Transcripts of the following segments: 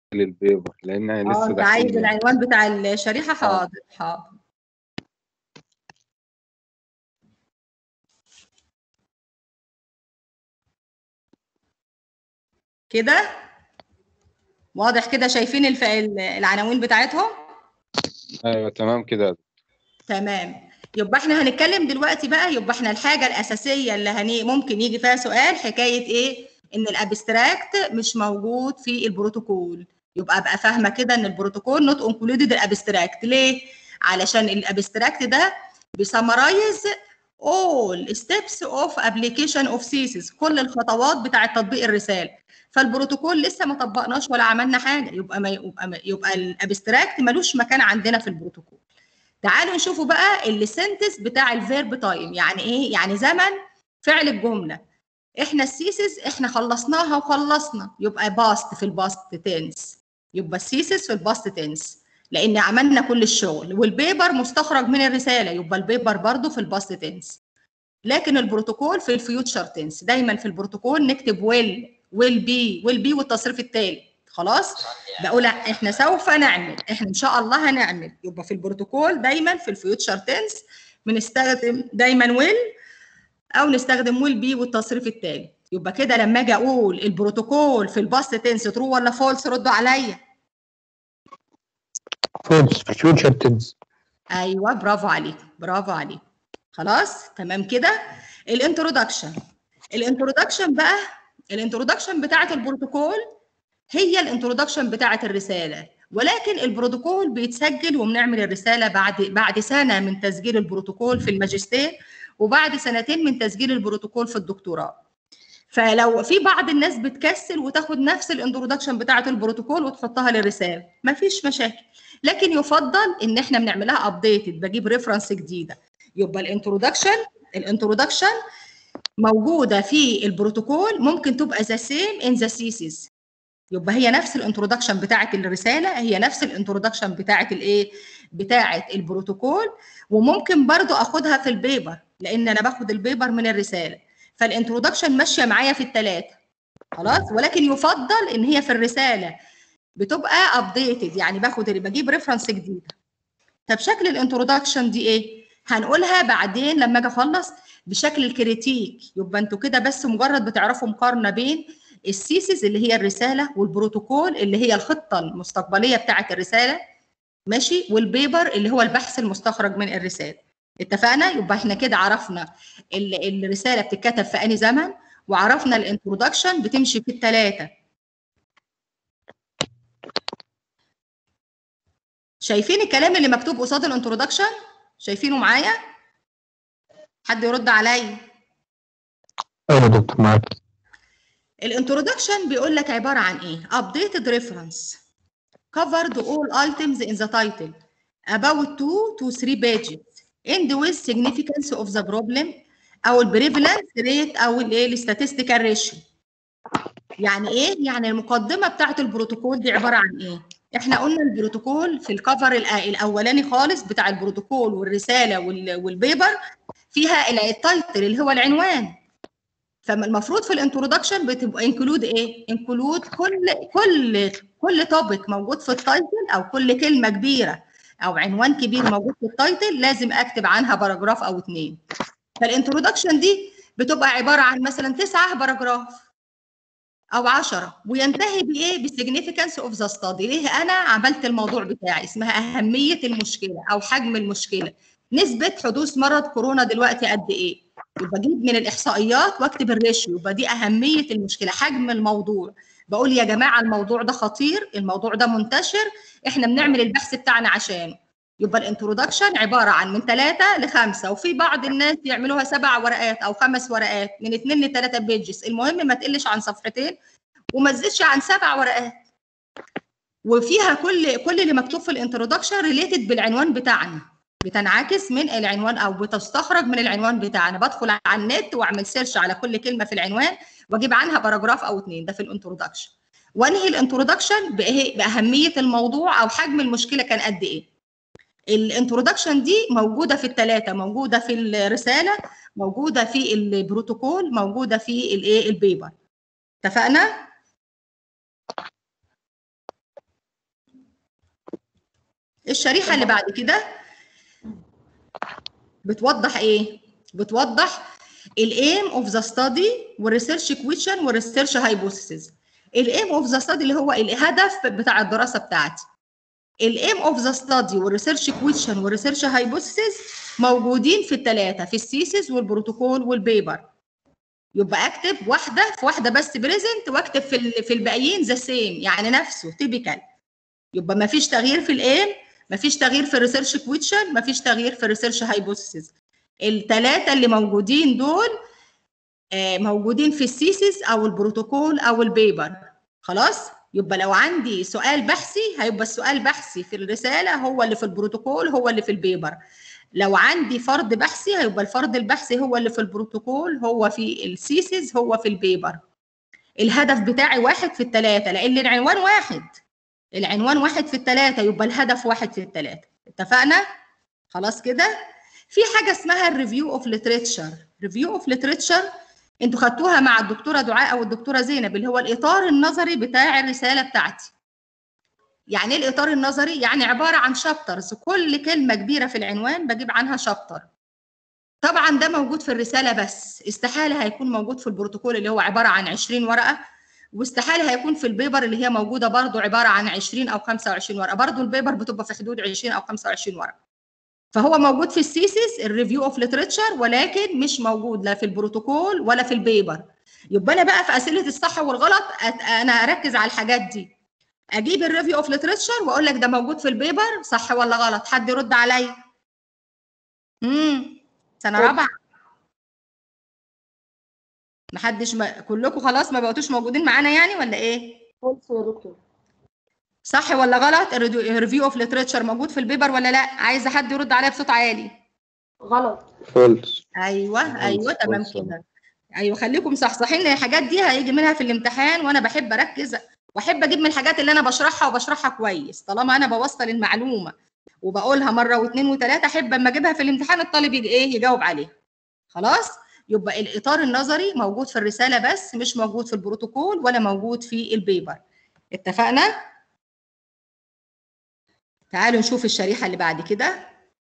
للبيبر لان اه لسه انت عايز داخلين العنوان بتاع الشريحه حاضر حاضر كده واضح كده شايفين الف... العناوين بتاعتهم ايوه تمام كده تمام يبقى احنا هنتكلم دلوقتي بقى يبقى احنا الحاجه الاساسيه اللي هني ممكن يجي فيها سؤال حكايه ايه ان الابستراكت مش موجود في البروتوكول يبقى ابقى فاهمه كده ان البروتوكول نوت انكلودد الابستراكت ليه علشان الابستراكت ده بيسمرايز all steps of application of thesis كل الخطوات بتاعه تطبيق الرساله فالبروتوكول لسه ما طبقناش ولا عملنا حاجه يبقى ما يبقى ما يبقى الابستراكت ملوش مكان عندنا في البروتوكول تعالوا نشوفوا بقى السنتس بتاع الفيرب تايم يعني ايه يعني زمن فعل الجمله احنا السيسز احنا خلصناها وخلصنا يبقى باست في الباست تنس يبقى السيسز في الباست تنس لان عملنا كل الشغل والبيبر مستخرج من الرساله يبقى البيبر برضو في الباست تنس لكن البروتوكول في الفيوتشر تنس دايما في البروتوكول نكتب ويل ويل بي ويل بي والتصريف التالي خلاص بقول احنا سوف نعمل احنا ان شاء الله هنعمل يبقى في البروتوكول دايما في الفيوتشر تنس بنستخدم دايما ويل او نستخدم ويل بي والتصريف التالي يبقى كده لما اجي اقول البروتوكول في الباست تنس ترو ولا فولس ردوا عليا فولس فيوتشر تنس ايوه برافو عليك برافو عليك خلاص تمام كده الانترودكشن الانترودكشن بقى الانترودكشن بتاعه البروتوكول هي الانترودكشن بتاعه الرساله ولكن البروتوكول بيتسجل وبنعمل الرساله بعد بعد سنه من تسجيل البروتوكول في الماجستير وبعد سنتين من تسجيل البروتوكول في الدكتوراه فلو في بعض الناس بتكسل وتاخد نفس الانترودكشن بتاعه البروتوكول وتحطها للرساله مفيش مشاكل لكن يفضل ان احنا بنعملها ابديتد بجيب ريفرنس جديده يبقى الانترودكشن الانترودكشن موجوده في البروتوكول ممكن تبقى ذا سيم ان ذا سيسيس يبقى هي نفس الانترودكشن بتاعه الرساله هي نفس الانترودكشن بتاعه الايه بتاعه البروتوكول وممكن برضو اخدها في البيبر لان انا باخد البيبر من الرساله فالانترودكشن ماشيه معايا في الثلاثه خلاص ولكن يفضل ان هي في الرساله بتبقى ابديتد يعني باخد بجيب ريفرنس جديده طب شكل الانترودكشن دي ايه هنقولها بعدين لما اجي اخلص بشكل الكريتيك يبقى انتوا كده بس مجرد بتعرفوا مقارنه بين السيسيز اللي هي الرساله والبروتوكول اللي هي الخطه المستقبليه بتاعه الرساله ماشي والبيبر اللي هو البحث المستخرج من الرساله اتفقنا يبقى احنا كده عرفنا الرساله بتتكتب في انهي زمن وعرفنا الانترودكشن بتمشي في الثلاثه شايفين الكلام اللي مكتوب قصاد الانترودكشن شايفينه معايا حد يرد عليا ايوه يا دكتور معاك الانترودكشن بيقول لك عباره عن ايه updated reference covered all items in the title about 2 to 3 pages end with significance of the problem او البريفلنس ريت او الايه الستاتستيكال ريشيو يعني ايه يعني المقدمه بتاعت البروتوكول دي عباره عن ايه احنا قلنا البروتوكول في الكفر الاولاني خالص بتاع البروتوكول والرساله والبيبر فيها التايتل اللي هو العنوان فالمفروض في الانترودكشن بتبقى انكلود ايه انكلود كل كل كل توبيك موجود في التايتل او كل كلمه كبيره او عنوان كبير موجود في التايتل لازم اكتب عنها باراجراف او اتنين فالانترودكشن دي بتبقى عباره عن مثلا تسعه باراجراف او 10 وينتهي بايه بالسيجنيفيكانس اوف ذا ستادي ليه انا عملت الموضوع بتاعي اسمها اهميه المشكله او حجم المشكله نسبه حدوث مرض كورونا دلوقتي قد ايه يبقى اجيب من الاحصائيات واكتب الريشيو يبقى دي اهميه المشكله حجم الموضوع بقول يا جماعه الموضوع ده خطير الموضوع ده منتشر احنا بنعمل البحث بتاعنا عشانه يبقى الانترودكشن عباره عن من ثلاثه لخمسه وفي بعض الناس يعملوها سبع ورقات او خمس ورقات من اثنين لثلاثه بيجز المهم ما تقلش عن صفحتين وما تزيدش عن سبع ورقات وفيها كل كل اللي مكتوب في الانترودكشن ريليتد بالعنوان بتاعنا بتنعكس من العنوان او بتستخرج من العنوان بتاعنا بدخل على النت واعمل سيرش على كل كلمه في العنوان واجيب عنها باراجراف او اثنين ده في الانترودكشن وانهي الانترودكشن باهميه الموضوع او حجم المشكله كان قد ايه الانترودكشن دي موجوده في الثلاثه موجوده في الرساله موجوده في البروتوكول موجوده في الايه البيبر اتفقنا الشريحه اللي بعد كده بتوضح ايه بتوضح الايم اوف ذا ستادي والريسيرش كويشن والريسيرش هايبوثيسز الايم اوف ذا ستادي اللي هو الهدف بتاع الدراسه بتاعتي الايم اوف ذا ستادي والريسيرش كويشن والريسيرش هايبوثيسز موجودين في الثلاثه في السيسز والبروتوكول والبيبر يبقى اكتب واحده في واحده بس بريزنت واكتب في ال- في الباقيين ذا سيم يعني نفسه تيبيكال يبقى ما فيش تغيير في الايم ما فيش تغيير في الريسيرش كويشن ما فيش تغيير في الريسيرش هايبوثيسز الثلاثه اللي موجودين دول آه، موجودين في السيسز او البروتوكول او البيبر خلاص يبقى لو عندي سؤال بحثي هيبقى السؤال بحثي في الرساله هو اللي في البروتوكول هو اللي في البيبر لو عندي فرض بحثي هيبقى الفرض البحثي هو اللي في البروتوكول هو في السيسز هو في البيبر الهدف بتاعي واحد في الثلاثه لان العنوان واحد العنوان واحد في الثلاثه يبقى الهدف واحد في الثلاثه اتفقنا خلاص كده في حاجه اسمها الريفيو اوف ليتريتشر ريفيو اوف ليتريتشر انتوا خدتوها مع الدكتوره دعاء او الدكتوره زينب اللي هو الاطار النظري بتاع الرساله بتاعتي يعني ايه الاطار النظري يعني عباره عن شابترز كل كلمه كبيره في العنوان بجيب عنها شابتر طبعا ده موجود في الرساله بس استحاله هيكون موجود في البروتوكول اللي هو عباره عن 20 ورقه واستحاله هيكون في البيبر اللي هي موجوده برضو عباره عن 20 او 25 ورقه برضو البيبر بتبقى في حدود 20 او 25 ورقه فهو موجود في السيسيس الريفيو اوف ليتريتشر ولكن مش موجود لا في البروتوكول ولا في البيبر يبقى انا بقى في اسئله الصح والغلط أت- انا اركز على الحاجات دي اجيب الريفيو اوف ليتريتشر واقول لك ده موجود في البيبر صح ولا غلط حد يرد عليا امم سنه رابعه محدش ما كلكم خلاص ما بقيتوش موجودين معانا يعني ولا ايه فولس يا دكتور صح ولا غلط الريفيو اوف ليتريتشر موجود في البيبر ولا لا عايزه حد يرد عليا بصوت عالي غلط فولس ايوه ايوه خلاص، تمام خلاص. كده ايوه خليكم صحصحين لان الحاجات دي هيجي منها في الامتحان وانا بحب اركز واحب اجيب من الحاجات اللي انا بشرحها وبشرحها كويس طالما انا بوصل المعلومه وبقولها مره واثنين وثلاثه احب اما اجيبها في الامتحان الطالب يجي ايه يجاوب عليها خلاص يبقى الاطار النظري موجود في الرساله بس مش موجود في البروتوكول ولا موجود في البيبر اتفقنا تعالوا نشوف الشريحه اللي بعد كده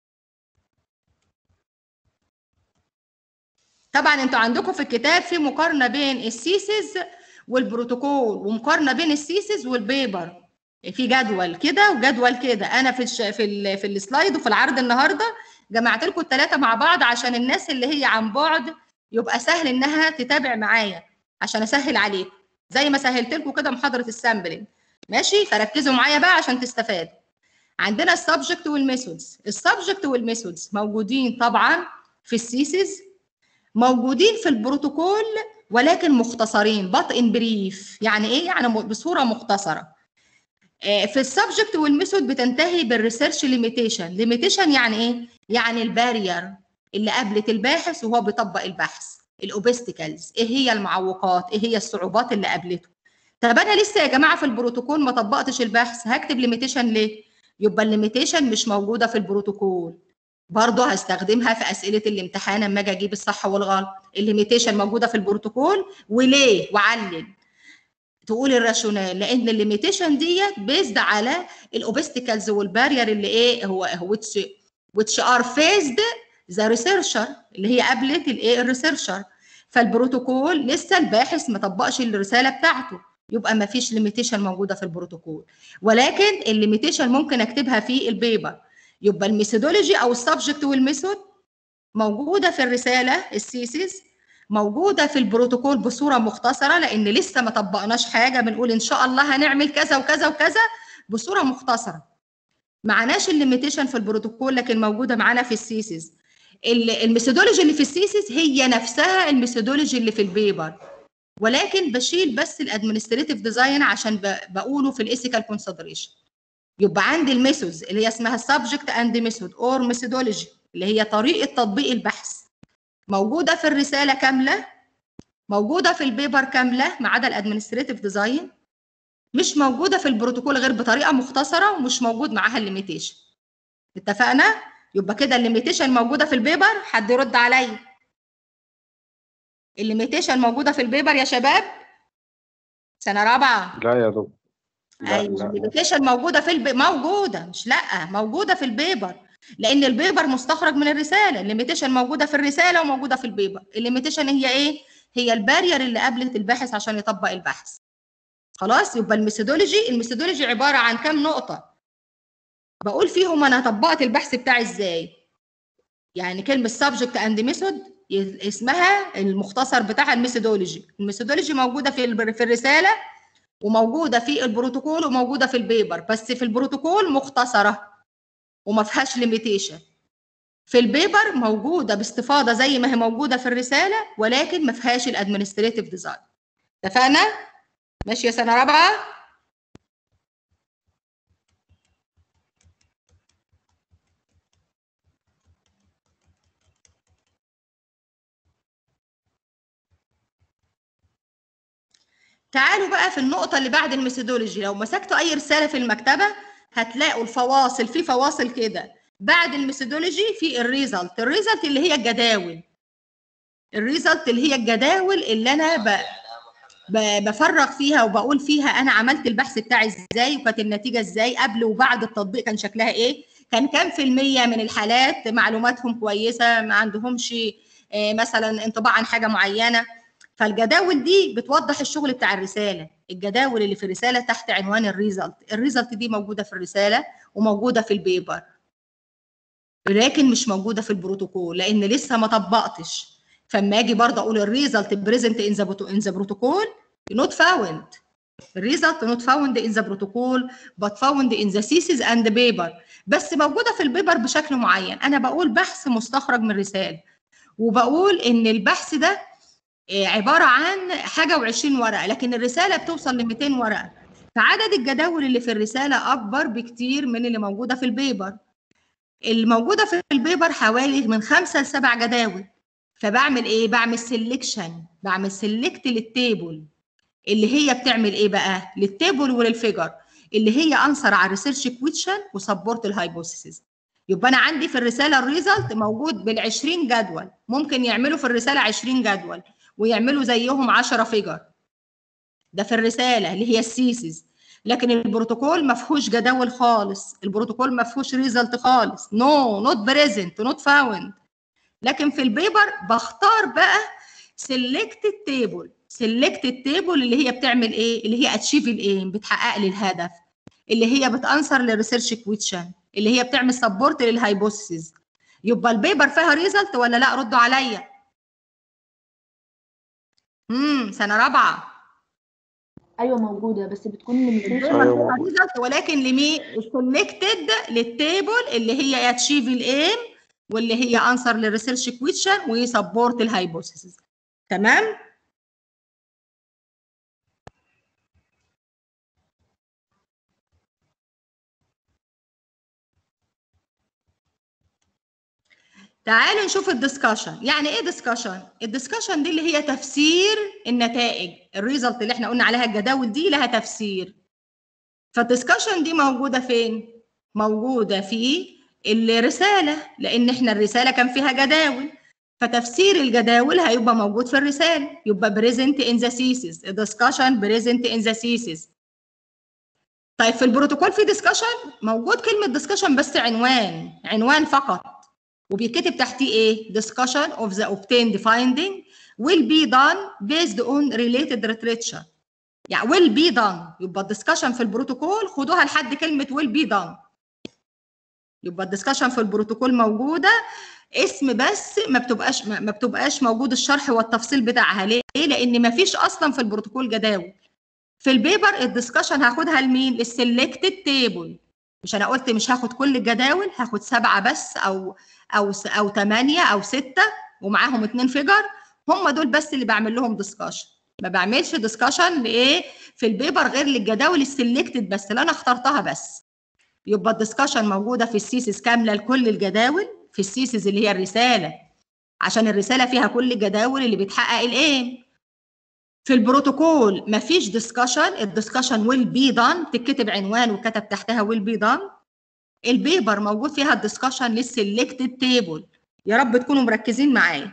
طبعا انتوا عندكم في الكتاب في مقارنه بين السيسز والبروتوكول ومقارنه بين السيسز والبيبر في جدول كده وجدول كده انا في الش... في ال... في السلايد وفي العرض النهارده جمعت لكم الثلاثه مع بعض عشان الناس اللي هي عن بعد يبقى سهل انها تتابع معايا عشان اسهل عليكم زي ما سهلت لكم كده محاضره السامبلنج ماشي فركزوا معايا بقى عشان تستفادوا عندنا السبجكت والميثودز السبجكت والميثودز موجودين طبعا في السيسز موجودين في البروتوكول ولكن مختصرين بط ان بريف يعني ايه يعني م- بصوره مختصره آه، في السبجكت والميثود بتنتهي بالريسيرش ليميتيشن ليميتيشن يعني ايه يعني البارير اللي قابلت الباحث وهو بيطبق البحث الاوبستكلز ايه هي المعوقات ايه هي الصعوبات اللي قابلته طب انا لسه يا جماعه في البروتوكول ما طبقتش البحث هكتب ليميتيشن ليه يبقى الليميتيشن مش موجوده في البروتوكول برضه هستخدمها في اسئله الامتحان اما اجي اجيب الصح والغلط الليميتيشن موجوده في البروتوكول وليه وعلل تقول الراشونال لان الليميتيشن ديت بيزد على الاوبستكلز والبارير اللي ايه هو which which are faced ذا ريسيرشر اللي هي قابلت الايه الريسيرشر فالبروتوكول لسه الباحث ما طبقش الرساله بتاعته يبقى ما فيش ليميتيشن موجوده في البروتوكول ولكن الليميتيشن ممكن اكتبها في البيبر يبقى الميثودولوجي او السبجكت والميثود موجوده في الرساله السيسيس موجوده في البروتوكول بصوره مختصره لان لسه ما طبقناش حاجه بنقول ان شاء الله هنعمل كذا وكذا وكذا بصوره مختصره معناش الليميتيشن في البروتوكول لكن موجوده معانا في السيسيس ال- الميثودولوجي اللي في السيسيس هي نفسها الميثودولوجي اللي في البيبر ولكن بشيل بس الادمنستريتيف ديزاين عشان ب- بقوله في الايثيكال كونسيدريشن يبقى عندي الميثودز اللي هي اسمها سبجكت اند ميثود اور ميثودولوجي اللي هي طريقه تطبيق البحث موجوده في الرساله كامله موجوده في البيبر كامله ما عدا الادمنستريتيف ديزاين مش موجوده في البروتوكول غير بطريقه مختصره ومش موجود معاها الليميتيشن اتفقنا يبقى كده الليميتيشن موجوده في البيبر حد يرد عليا الليميتيشن موجوده في البيبر يا شباب سنه رابعه لا يا دكتور لا ايوه لا الليميتيشن موجوده في الب... موجوده مش لا موجوده في البيبر لان البيبر مستخرج من الرساله الليميتيشن موجوده في الرساله وموجوده في البيبر الليميتيشن هي ايه هي البارير اللي قابلت الباحث عشان يطبق البحث خلاص يبقى الميثودولوجي الميثودولوجي عباره عن كام نقطه بقول فيهم انا طبقت البحث بتاعي ازاي يعني كلمه سبجكت اند ميثود اسمها المختصر بتاعها الميثودولوجي الميثودولوجي موجوده في الب- في الرساله وموجوده في البروتوكول وموجوده في البيبر بس في البروتوكول مختصره وما فيهاش ليميتيشن في البيبر موجوده باستفاضه زي ما هي موجوده في الرساله ولكن ما فيهاش الادمنستريتيف ديزاين اتفقنا ماشي يا سنه رابعه تعالوا بقى في النقطة اللي بعد الميثودولوجي لو مسكتوا أي رسالة في المكتبة هتلاقوا الفواصل في فواصل كده بعد الميثودولوجي في الريزلت الريزلت اللي هي الجداول الريزلت اللي هي الجداول اللي أنا ب... ب... بفرغ فيها وبقول فيها أنا عملت البحث بتاعي إزاي وكانت النتيجة إزاي قبل وبعد التطبيق كان شكلها إيه كان كام في المية من الحالات معلوماتهم كويسة ما عندهمش آه، مثلا انطباع عن حاجة معينة فالجداول دي بتوضح الشغل بتاع الرساله الجداول اللي في الرساله تحت عنوان الريزلت الريزلت دي موجوده في الرساله وموجوده في البيبر لكن مش موجوده في البروتوكول لان لسه ما طبقتش فاما اجي برضه اقول الريزلت بريزنت ان ذا ان ذا بروتوكول نوت فاوند الريزلت نوت فاوند ان ذا بروتوكول بت فاوند ان ذا سيسز اند بيبر بس موجوده في البيبر بشكل معين انا بقول بحث مستخرج من رساله وبقول ان البحث ده آه، عباره عن حاجه و20 ورقه لكن الرساله بتوصل ل 200 ورقه فعدد الجداول اللي في الرساله اكبر بكتير من اللي موجوده في البيبر الموجوده في البيبر حوالي من خمسه لسبع جداول فبعمل ايه بعمل سيلكشن بعمل سيلكت للتيبل اللي هي بتعمل ايه بقى للتيبل وللفيجر اللي هي انسر على الريسيرش كويشن وسبورت الهايبوثيسيس يبقى انا عندي في الرساله الريزلت موجود بال20 جدول ممكن يعملوا في الرساله 20 جدول ويعملوا زيهم 10 فيجر ده في الرساله اللي هي السيسز لكن البروتوكول ما فيهوش جداول خالص البروتوكول ما فيهوش ريزلت خالص نو نوت بريزنت نوت فاوند لكن في البيبر بختار بقى سيلكت التيبل سيلكت التيبل اللي هي بتعمل ايه اللي هي اتشيف الايم بتحقق لي الهدف اللي هي بتانسر للريسيرش كويشن اللي هي بتعمل سبورت للهايبوثيسز يبقى البيبر فيها ريزلت ولا لا ردوا عليا امم سنه رابعه ايوه موجوده بس بتكون ليميتيشن أيوة. فيها ريزلت ولكن لمين سيلكتد للتيبل اللي هي اتشيف الايم واللي هي انسر للريسيرش كويشن ويسبورت الهايبوثيسز تمام تعالوا نشوف الدسكشن يعني ايه دسكشن الدسكشن دي اللي هي تفسير النتائج الريزلت اللي احنا قلنا عليها الجداول دي لها تفسير فالدسكشن دي موجوده فين موجوده في الرساله لان احنا الرساله كان فيها جداول فتفسير الجداول هيبقى موجود في الرساله يبقى بريزنت ان ذا سيسز الدسكشن بريزنت ان ذا سيسز طيب في البروتوكول في ديسكشن موجود كلمه ديسكشن بس عنوان عنوان فقط وبيتكتب تحتيه ايه discussion of the obtained finding will be done based on related literature يعني will be done يبقى الدسكشن في البروتوكول خدوها لحد كلمه will be done يبقى الدسكشن في البروتوكول موجوده اسم بس ما بتبقاش ما ما بتبقاش موجود الشرح والتفصيل بتاعها ليه؟ لان ما فيش اصلا في البروتوكول جداول في البيبر الدسكشن هاخدها لمين؟ للسلكتد تيبل مش انا قلت مش هاخد كل الجداول هاخد سبعه بس او او س- او ثمانيه او سته ومعاهم اتنين فيجر هم دول بس اللي بعمل لهم دسكشن ما بعملش دسكشن لايه في البيبر غير للجداول السلكتد بس اللي انا اخترتها بس يبقى الدسكشن موجوده في السيسز كامله لكل الجداول في السيسز اللي هي الرساله عشان الرساله فيها كل الجداول اللي بتحقق الايم في البروتوكول مفيش ديسكشن الديسكشن ويل بي دان تكتب عنوان وكتب تحتها ويل بي دان البيبر موجود فيها الديسكشن للسلكتد تيبل يا رب تكونوا مركزين معايا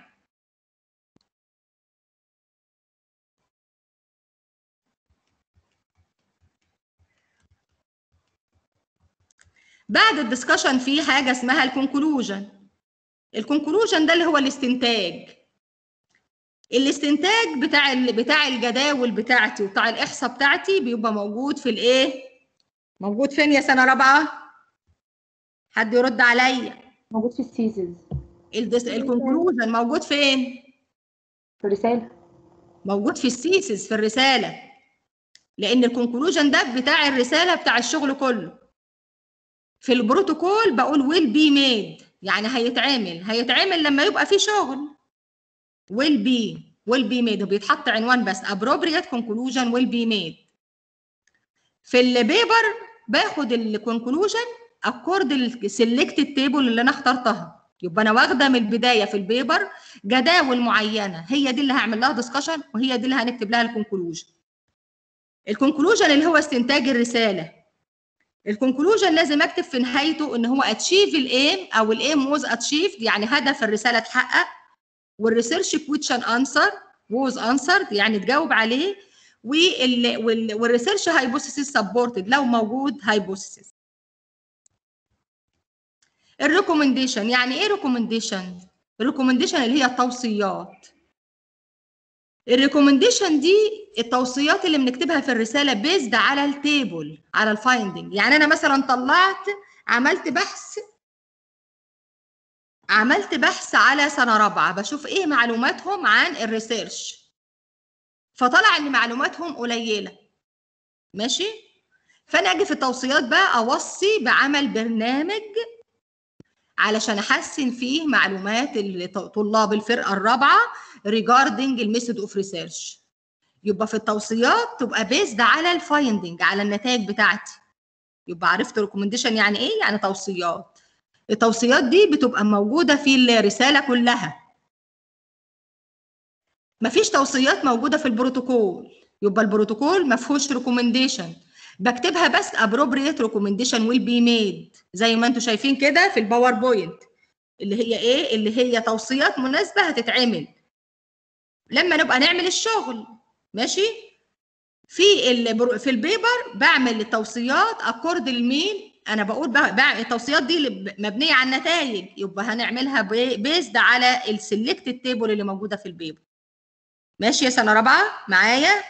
بعد الدسكشن في حاجه اسمها الكونكلوجن الكونكلوجن ده اللي هو الاستنتاج الاستنتاج بتاع ال- بتاع الجداول بتاعتي وبتاع الاحصاء بتاعتي بيبقى موجود في الايه موجود فين يا سنه رابعه حد يرد عليا موجود في السيزز الدس... الكونكلوجن موجود فين في الرسالة موجود في السيسس في الرساله لان الكونكلوجن ده بتاع الرساله بتاع الشغل كله في البروتوكول بقول ويل بي ميد يعني هيتعمل هيتعمل لما يبقى في شغل ويل بي ويل بي ميد وبيتحط عنوان بس appropriate conclusion will be made في البيبر باخد الكونكلوجن اكورد السلكتد تيبل اللي انا اخترتها يبقى انا واخده من البدايه في البيبر جداول معينه هي دي اللي هعمل لها ديسكشن وهي دي اللي هنكتب لها الكونكلوجن الكونكلوجن اللي هو استنتاج الرساله الكونكلوجن لازم اكتب في نهايته ان هو اتشيف الايم او الايم ووز اتشيفد يعني هدف الرساله اتحقق والريسيرش كويشن انسر ووز انسرد يعني تجاوب عليه وال وال والريسيرش هايبوثيسيس سبورتد لو موجود هايبوثيسيس الريكومنديشن يعني ايه ريكومنديشن الريكومنديشن اللي هي التوصيات الريكومنديشن دي التوصيات اللي بنكتبها في الرساله بيزد على التيبل على الفايندنج يعني انا مثلا طلعت عملت بحث عملت بحث على سنه رابعه بشوف ايه معلوماتهم عن الريسيرش فطلع ان معلوماتهم قليله ماشي فانا اجي في التوصيات بقى اوصي بعمل برنامج علشان احسن فيه معلومات ال- طلاب الفرقه الرابعه regarding الميثود اوف ريسيرش يبقى في التوصيات تبقى بيزد على الفايندنج على النتائج بتاعتي يبقى عرفت ريكومنديشن يعني ايه يعني توصيات التوصيات دي بتبقى موجوده في الرساله كلها مفيش توصيات موجوده في البروتوكول يبقى البروتوكول ما فيهوش ريكومنديشن بكتبها بس appropriate recommendation will be made زي ما انتم شايفين كده في الباوربوينت اللي هي ايه اللي هي توصيات مناسبه هتتعمل لما نبقى نعمل الشغل ماشي في البرو... في البيبر بعمل التوصيات اكورد لمين انا بقول بقى بعمل التوصيات دي اللي مبنيه على النتائج يبقى هنعملها بيزد على السلكتد تيبل اللي موجوده في البيبر ماشي يا سنه رابعه معايا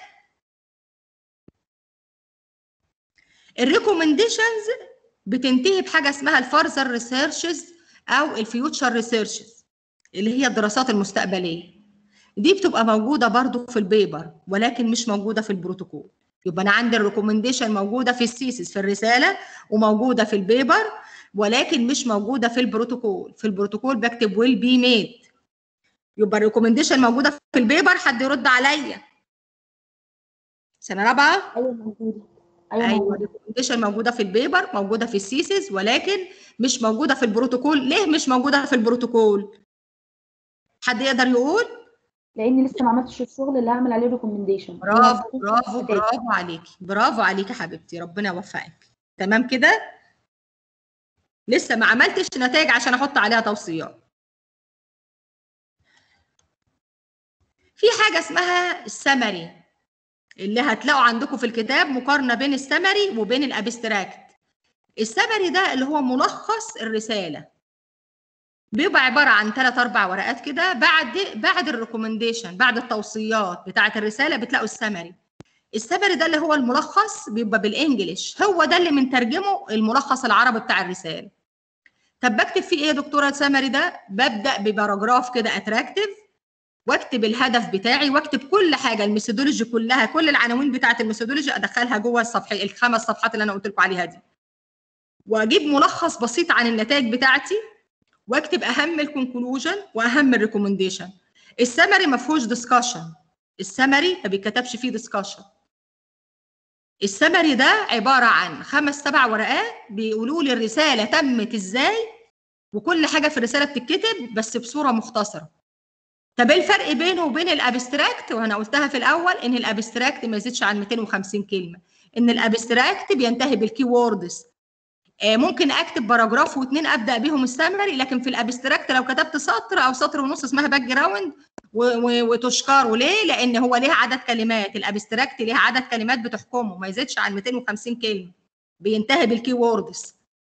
الريكومنديشنز بتنتهي بحاجه اسمها الفارزر ريسيرشز او الفيوتشر ريسيرشز اللي هي الدراسات المستقبليه دي بتبقى موجوده برضو في البيبر ولكن مش موجوده في البروتوكول يبقى انا عندي الريكومنديشن موجوده في السيسس في الرساله وموجوده في البيبر ولكن مش موجوده في البروتوكول في البروتوكول بكتب ويل بي ميد يبقى الريكومنديشن موجوده في البيبر حد يرد عليا سنه رابعه ايوه موجودة ايوه, ايوه موجودة الريكومنديشن موجوده في البيبر موجوده في السيسز ولكن مش موجوده في البروتوكول ليه مش موجوده في البروتوكول حد يقدر يقول لاني لسه ما عملتش الشغل اللي هعمل عليه ريكومنديشن برافو برافو برافو عليكي برافو عليكي حبيبتي ربنا يوفقك تمام كده لسه ما عملتش نتائج عشان احط عليها توصيات في حاجه اسمها السمري اللي هتلاقوا عندكم في الكتاب مقارنه بين السمري وبين الابستراكت السمري ده اللي هو ملخص الرساله بيبقى عباره عن ثلاث اربع ورقات كده بعد بعد الريكومنديشن بعد التوصيات بتاعه الرساله بتلاقوا السمري السمري ده اللي هو الملخص بيبقى بالانجلش هو ده اللي بنترجمه الملخص العربي بتاع الرساله طب بكتب فيه ايه يا دكتوره السمري ده ببدا بباراجراف كده اتراكتيف واكتب الهدف بتاعي واكتب كل حاجه الميثودولوجي كلها كل العناوين بتاعه الميثودولوجي ادخلها جوه الصفحه الخمس صفحات اللي انا قلت لكم عليها دي واجيب ملخص بسيط عن النتائج بتاعتي واكتب اهم الكونكلوجن واهم الريكومنديشن السمري ما فيهوش ديسكشن السمري ما بيتكتبش فيه ديسكشن السمري ده عباره عن خمس سبع ورقات بيقولوا لي الرساله تمت ازاي وكل حاجه في الرساله بتتكتب بس بصوره مختصره طب ايه الفرق بينه وبين الابستراكت وانا قلتها في الاول ان الابستراكت ما يزيدش عن 250 كلمه ان الابستراكت بينتهي بالكي ووردز ممكن اكتب باراجراف واثنين ابدا بيهم السمري لكن في الابستراكت لو كتبت سطر او سطر ونص اسمها باك جراوند وتشكر وليه لان هو ليه عدد كلمات الابستراكت ليه عدد كلمات بتحكمه ما يزيدش عن 250 كلمه بينتهي بالكي ووردز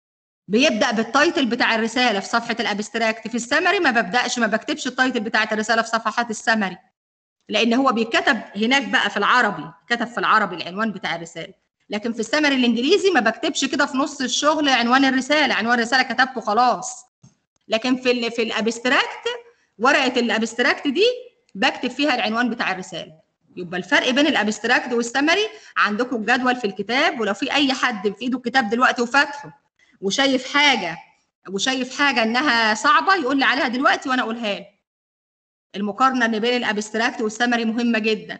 بيبدا بالتايتل بتاع الرساله في صفحه الابستراكت في السمري ما ببداش ما بكتبش التايتل بتاعت الرساله في صفحات السمري لان هو بيتكتب هناك بقى في العربي كتب في العربي العنوان بتاع الرساله لكن في السمري الانجليزي ما بكتبش كده في نص الشغل عنوان الرساله عنوان الرساله كتبته خلاص لكن في ال في الابستراكت ورقه الابستراكت دي بكتب فيها العنوان بتاع الرساله يبقى الفرق بين الابستراكت والسمري عندكم الجدول في الكتاب ولو في اي حد في ايده الكتاب دلوقتي وفاتحه وشايف حاجه وشايف حاجه انها صعبه يقول لي عليها دلوقتي وانا اقولها له المقارنه اللي بين الابستراكت والسمري مهمه جدا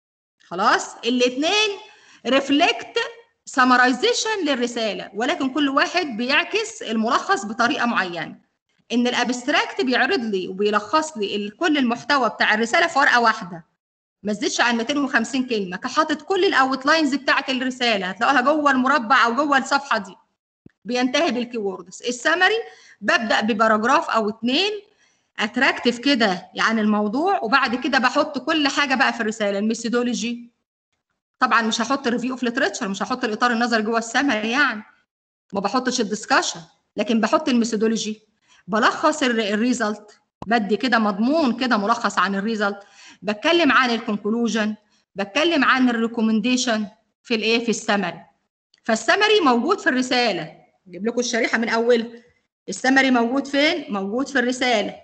خلاص الاثنين ريفلكت سمرايزيشن للرساله ولكن كل واحد بيعكس الملخص بطريقه معينه ان الابستراكت بيعرض لي وبيلخص لي ال- كل المحتوى بتاع الرساله في ورقه واحده ما تزيدش عن 250 كلمه كحاطط كل الاوتلاينز بتاعه الرساله هتلاقوها جوه المربع او جوه الصفحه دي بينتهي بالكيوردز السمري ببدا بباراجراف او اتنين اتراكتيف كده يعني الموضوع وبعد كده بحط كل حاجه بقى في الرساله الميثودولوجي طبعا مش هحط ريفيو اوف ليترشر مش هحط الاطار النظري جوه السمري يعني ما بحطش الدسكشن لكن بحط الميثودولوجي بلخص الريزلت بدي كده مضمون كده ملخص عن الريزلت بتكلم عن الكونكلوجن بتكلم عن الريكومنديشن في الايه في السمري فالسمري موجود في الرساله اجيب لكم الشريحه من اولها السمري موجود فين موجود في الرساله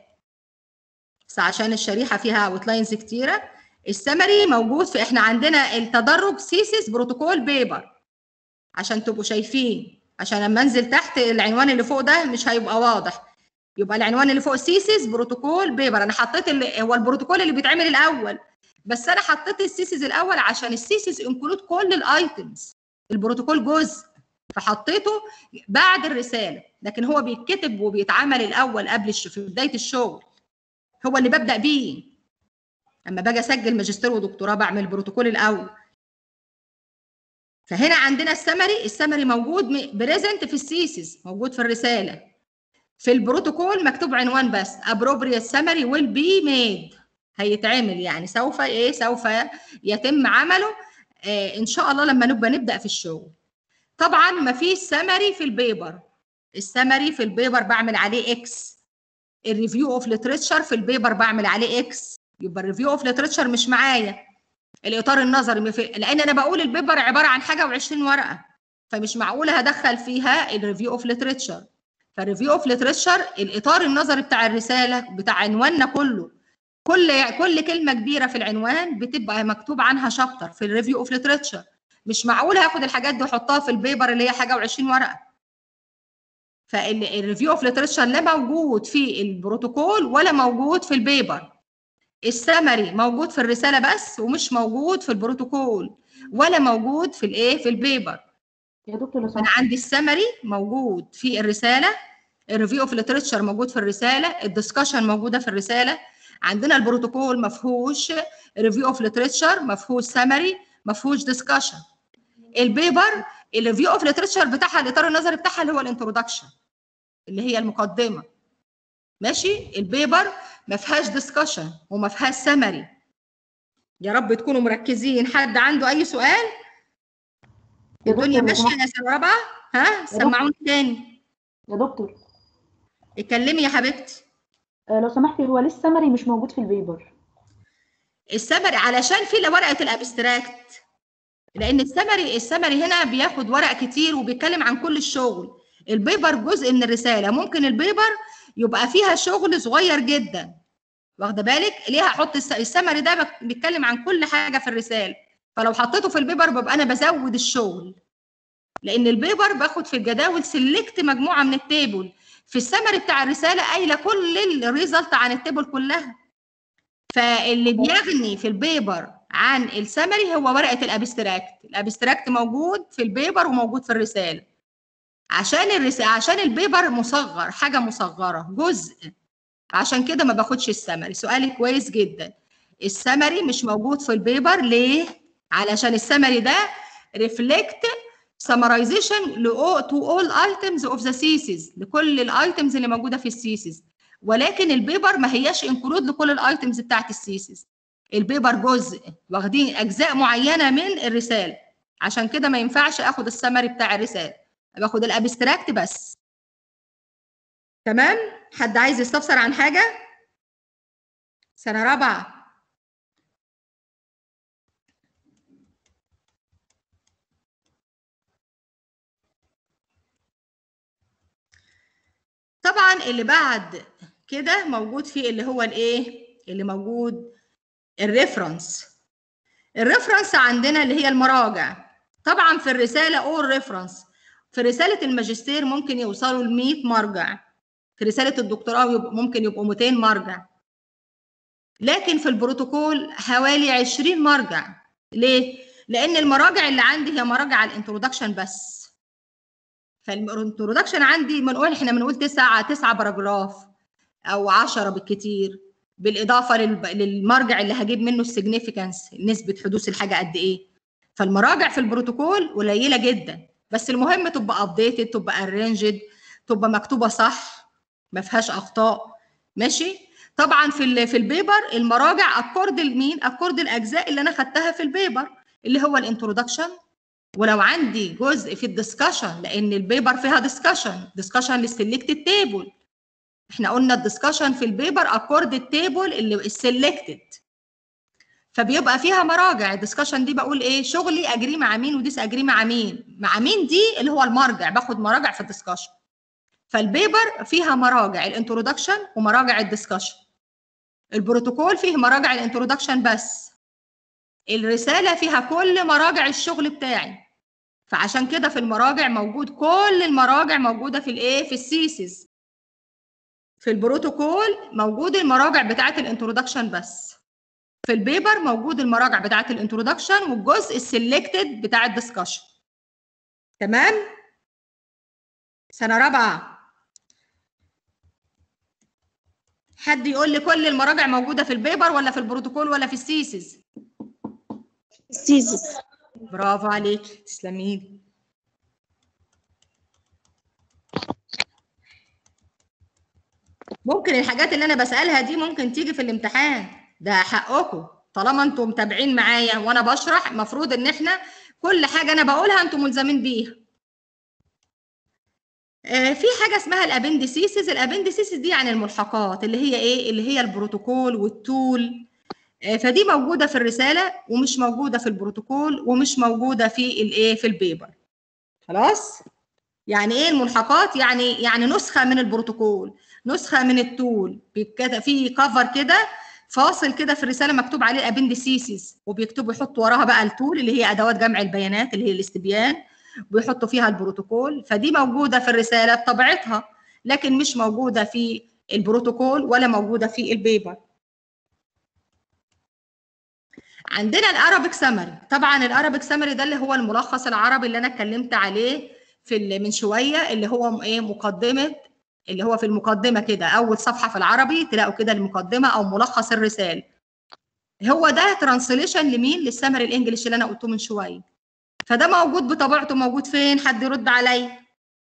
بس عشان الشريحه فيها اوتلاينز كتيره السمري موجود في احنا عندنا التدرج سيسيس بروتوكول بيبر عشان تبقوا شايفين عشان لما انزل تحت العنوان اللي فوق ده مش هيبقى واضح يبقى العنوان اللي فوق سيسيس بروتوكول بيبر انا حطيت اللي هو البروتوكول اللي بيتعمل الاول بس انا حطيت السيسيس الاول عشان السيسيس انكلود كل الايتمز البروتوكول جزء فحطيته بعد الرساله لكن هو بيتكتب وبيتعمل الاول قبل الش... في بدايه الشغل هو اللي ببدا بيه اما باجي اسجل ماجستير ودكتوراه بعمل البروتوكول الاول فهنا عندنا السمري السمري موجود بريزنت في السيسيس موجود في الرساله في البروتوكول مكتوب عنوان بس appropriate summary will be made هيتعمل يعني سوف ايه سوف يتم عمله آه ان شاء الله لما نبقى نبدا في الشغل طبعا ما فيش سمري في البيبر السمري في البيبر بعمل عليه اكس الريفيو اوف ليترشر في البيبر بعمل عليه اكس يبقى الريفيو اوف ليترشر مش معايا الاطار النظري في... لان انا بقول البيبر عباره عن حاجه و20 ورقه فمش معقوله هدخل فيها الريفيو اوف ليترشر فالريفيو اوف ليترشر الاطار النظري بتاع الرساله بتاع عنواننا كله كل كل كلمه كبيره في العنوان بتبقى مكتوب عنها شابتر في الريفيو اوف ليترشر مش معقول هاخد الحاجات دي واحطها في البيبر اللي هي حاجه و20 ورقه فالريفيو اوف ليترشر لا موجود في البروتوكول ولا موجود في البيبر السمري موجود في الرساله بس ومش موجود في البروتوكول ولا موجود في الايه في البيبر يا دكتور لو انا سمحت عندي السمري موجود في الرساله الريفيو اوف ليترشر موجود في الرساله الدسكشن موجوده في الرساله عندنا البروتوكول ما فيهوش ريفيو اوف ليترشر ما فيهوش سمري ما فيهوش دسكشن البيبر الريفيو اوف ليترشر بتاعها الاطار النظري بتاعها اللي هو الانترودكشن اللي هي المقدمه ماشي البيبر ما فيهاش دسكشن وما فيهاش سمري يا رب تكونوا مركزين حد عنده اي سؤال يا الدنيا دكتور لو ماشيه سمحت- يا سنه رابعه ها سمعوني تاني يا دكتور اتكلمي يا حبيبتي آه، لو سمحتي هو ليه السمري مش موجود في البيبر السمري علشان في ورقه الابستراكت لان السمري السمري هنا بياخد ورق كتير وبيتكلم عن كل الشغل البيبر جزء من الرساله ممكن البيبر يبقى فيها شغل صغير جدا واخده بالك ليه هحط الس- السمري ده بك- بيتكلم عن كل حاجه في الرساله فلو حطيته في البيبر ببقى انا بزود الشغل لان البيبر باخد في الجداول سلكت مجموعه من التيبل في السمري بتاع الرساله قايله كل الريزلت عن التيبل كلها فاللي بيغني في البيبر عن السمري هو ورقه الابستراكت الابستراكت موجود في البيبر وموجود في الرساله عشان الرسالة عشان البيبر مصغر حاجه مصغره جزء عشان كده ما باخدش السمري سؤالي كويس جدا السمري مش موجود في البيبر ليه علشان السمري ده ريفلكت summarization ل- to all items of the thesis لكل الايتمز اللي موجوده في الثيسيس ولكن البيبر ما هياش انكلود لكل الايتمز بتاعت الثيسيس البيبر جزء واخدين اجزاء معينه من الرساله عشان كده ما ينفعش اخد السمري بتاع الرساله باخد الابستراكت بس تمام حد عايز يستفسر عن حاجه سنه رابعه طبعا اللي بعد كده موجود فيه اللي هو الايه اللي موجود الريفرنس الريفرنس عندنا اللي هي المراجع طبعا في الرساله اول ريفرنس في رساله الماجستير ممكن يوصلوا ل 100 مرجع في رساله الدكتوراه يبقى ممكن يبقوا 200 مرجع لكن في البروتوكول حوالي 20 مرجع ليه لان المراجع اللي عندي هي مراجع على الانترودكشن بس فالانترودكشن عندي بنقول احنا بنقول تسعة تسعة باراجراف او 10 بالكتير بالاضافه للب... للمرجع اللي هجيب منه السيجنيفيكانس نسبه حدوث الحاجه قد ايه فالمراجع في البروتوكول قليله جدا بس المهم تبقى ابديتد تبقى ارينجد تبقى مكتوبه صح ما فيهاش اخطاء ماشي طبعا في ال... في البيبر المراجع اكورد لمين اكورد الاجزاء اللي انا خدتها في البيبر اللي هو الانترودكشن ولو عندي جزء في الدسكشن لان البيبر فيها دسكشن دسكشن للسلكتد تيبل احنا قلنا الدسكشن في البيبر اكورد التيبل اللي السلكتد فبيبقى فيها مراجع الدسكشن دي بقول ايه شغلي اجري مع مين وديس اجري مع مين مع مين دي اللي هو المرجع باخد مراجع في الدسكشن فالبيبر فيها مراجع الانترودكشن ومراجع الدسكشن البروتوكول فيه مراجع الانترودكشن بس الرساله فيها كل مراجع الشغل بتاعي فعشان كده في المراجع موجود كل المراجع موجوده في الايه في السيسز في البروتوكول موجود المراجع بتاعه الانترودكشن بس في البيبر موجود المراجع بتاعه الانترودكشن والجزء السلكتد بتاع الدسكشن تمام سنه رابعه حد يقول لي كل المراجع موجوده في البيبر ولا في البروتوكول ولا في السيسز سيزس برافو عليك تسلمي لي ممكن الحاجات اللي انا بسالها دي ممكن تيجي في الامتحان ده حقكم طالما انتم متابعين معايا وانا بشرح المفروض ان احنا كل حاجه انا بقولها انتم ملزمين بيها آه، في حاجه اسمها الابندسيسز الابندسيسز دي يعني الملحقات اللي هي ايه اللي هي البروتوكول والتول آه، فدي موجوده في الرساله ومش موجوده في البروتوكول ومش موجوده في الايه في البيبر خلاص يعني ايه الملحقات يعني يعني نسخه من البروتوكول نسخه من التول بيتكتب في كفر كده فاصل كده في الرساله مكتوب عليه ابندسيسز وبيكتبوا يحطوا وراها بقى التول اللي هي ادوات جمع البيانات اللي هي الاستبيان ويحطوا فيها البروتوكول فدي موجوده في الرساله بطبيعتها لكن مش موجوده في البروتوكول ولا موجوده في البيبر عندنا الارابيك سمري طبعا الارابيك سمري ده اللي هو الملخص العربي اللي انا اتكلمت عليه في ال- من شويه اللي هو ايه مقدمه اللي هو في المقدمه كده اول صفحه في العربي تلاقوا كده المقدمه او ملخص الرساله هو ده ترانسليشن لمين للسمري الانجليش اللي انا قلته من شويه فده موجود بطبيعته موجود فين حد يرد عليا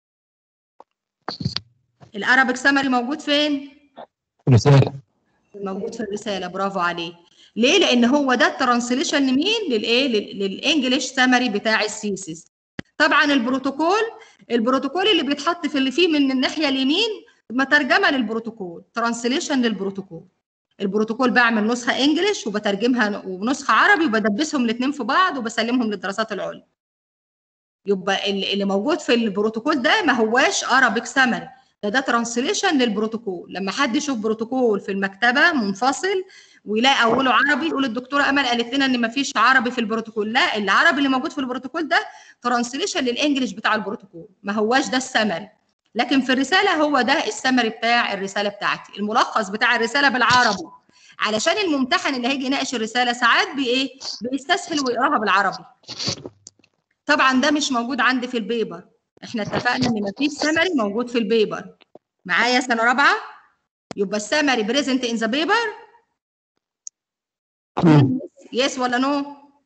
الارابيك سمري موجود فين رسالة موجود في الرساله برافو عليه ليه لان هو ده الترانسليشن لمين للايه لل- للانجليش سمري بتاع السيسيس طبعا البروتوكول البروتوكول اللي بيتحط في اللي فيه من الناحيه اليمين مترجمه للبروتوكول ترانسليشن للبروتوكول البروتوكول بعمل نسخه انجليش وبترجمها ونسخه عربي وبدبسهم الاثنين في بعض وبسلمهم للدراسات العليا يبقى ال- اللي موجود في البروتوكول ده ما هواش ارابيك سمري ده ده ترانسليشن للبروتوكول لما حد يشوف بروتوكول في المكتبه منفصل ويلاقي اوله عربي يقول الدكتوره امل قالت لنا ان ما فيش عربي في البروتوكول لا العربي اللي موجود في البروتوكول ده ترانسليشن للانجليش بتاع البروتوكول ما هواش ده السمري لكن في الرساله هو ده السمري بتاع الرساله بتاعتي الملخص بتاع الرساله بالعربي علشان الممتحن اللي هيجي يناقش الرساله ساعات بايه بيستسهل ويقراها بالعربي طبعا ده مش موجود عندي في البيبر احنا اتفقنا ان مفيش سمري موجود في البيبر معايا سنه رابعه يبقى السمري بريزنت ان ذا بيبر يس ولا نو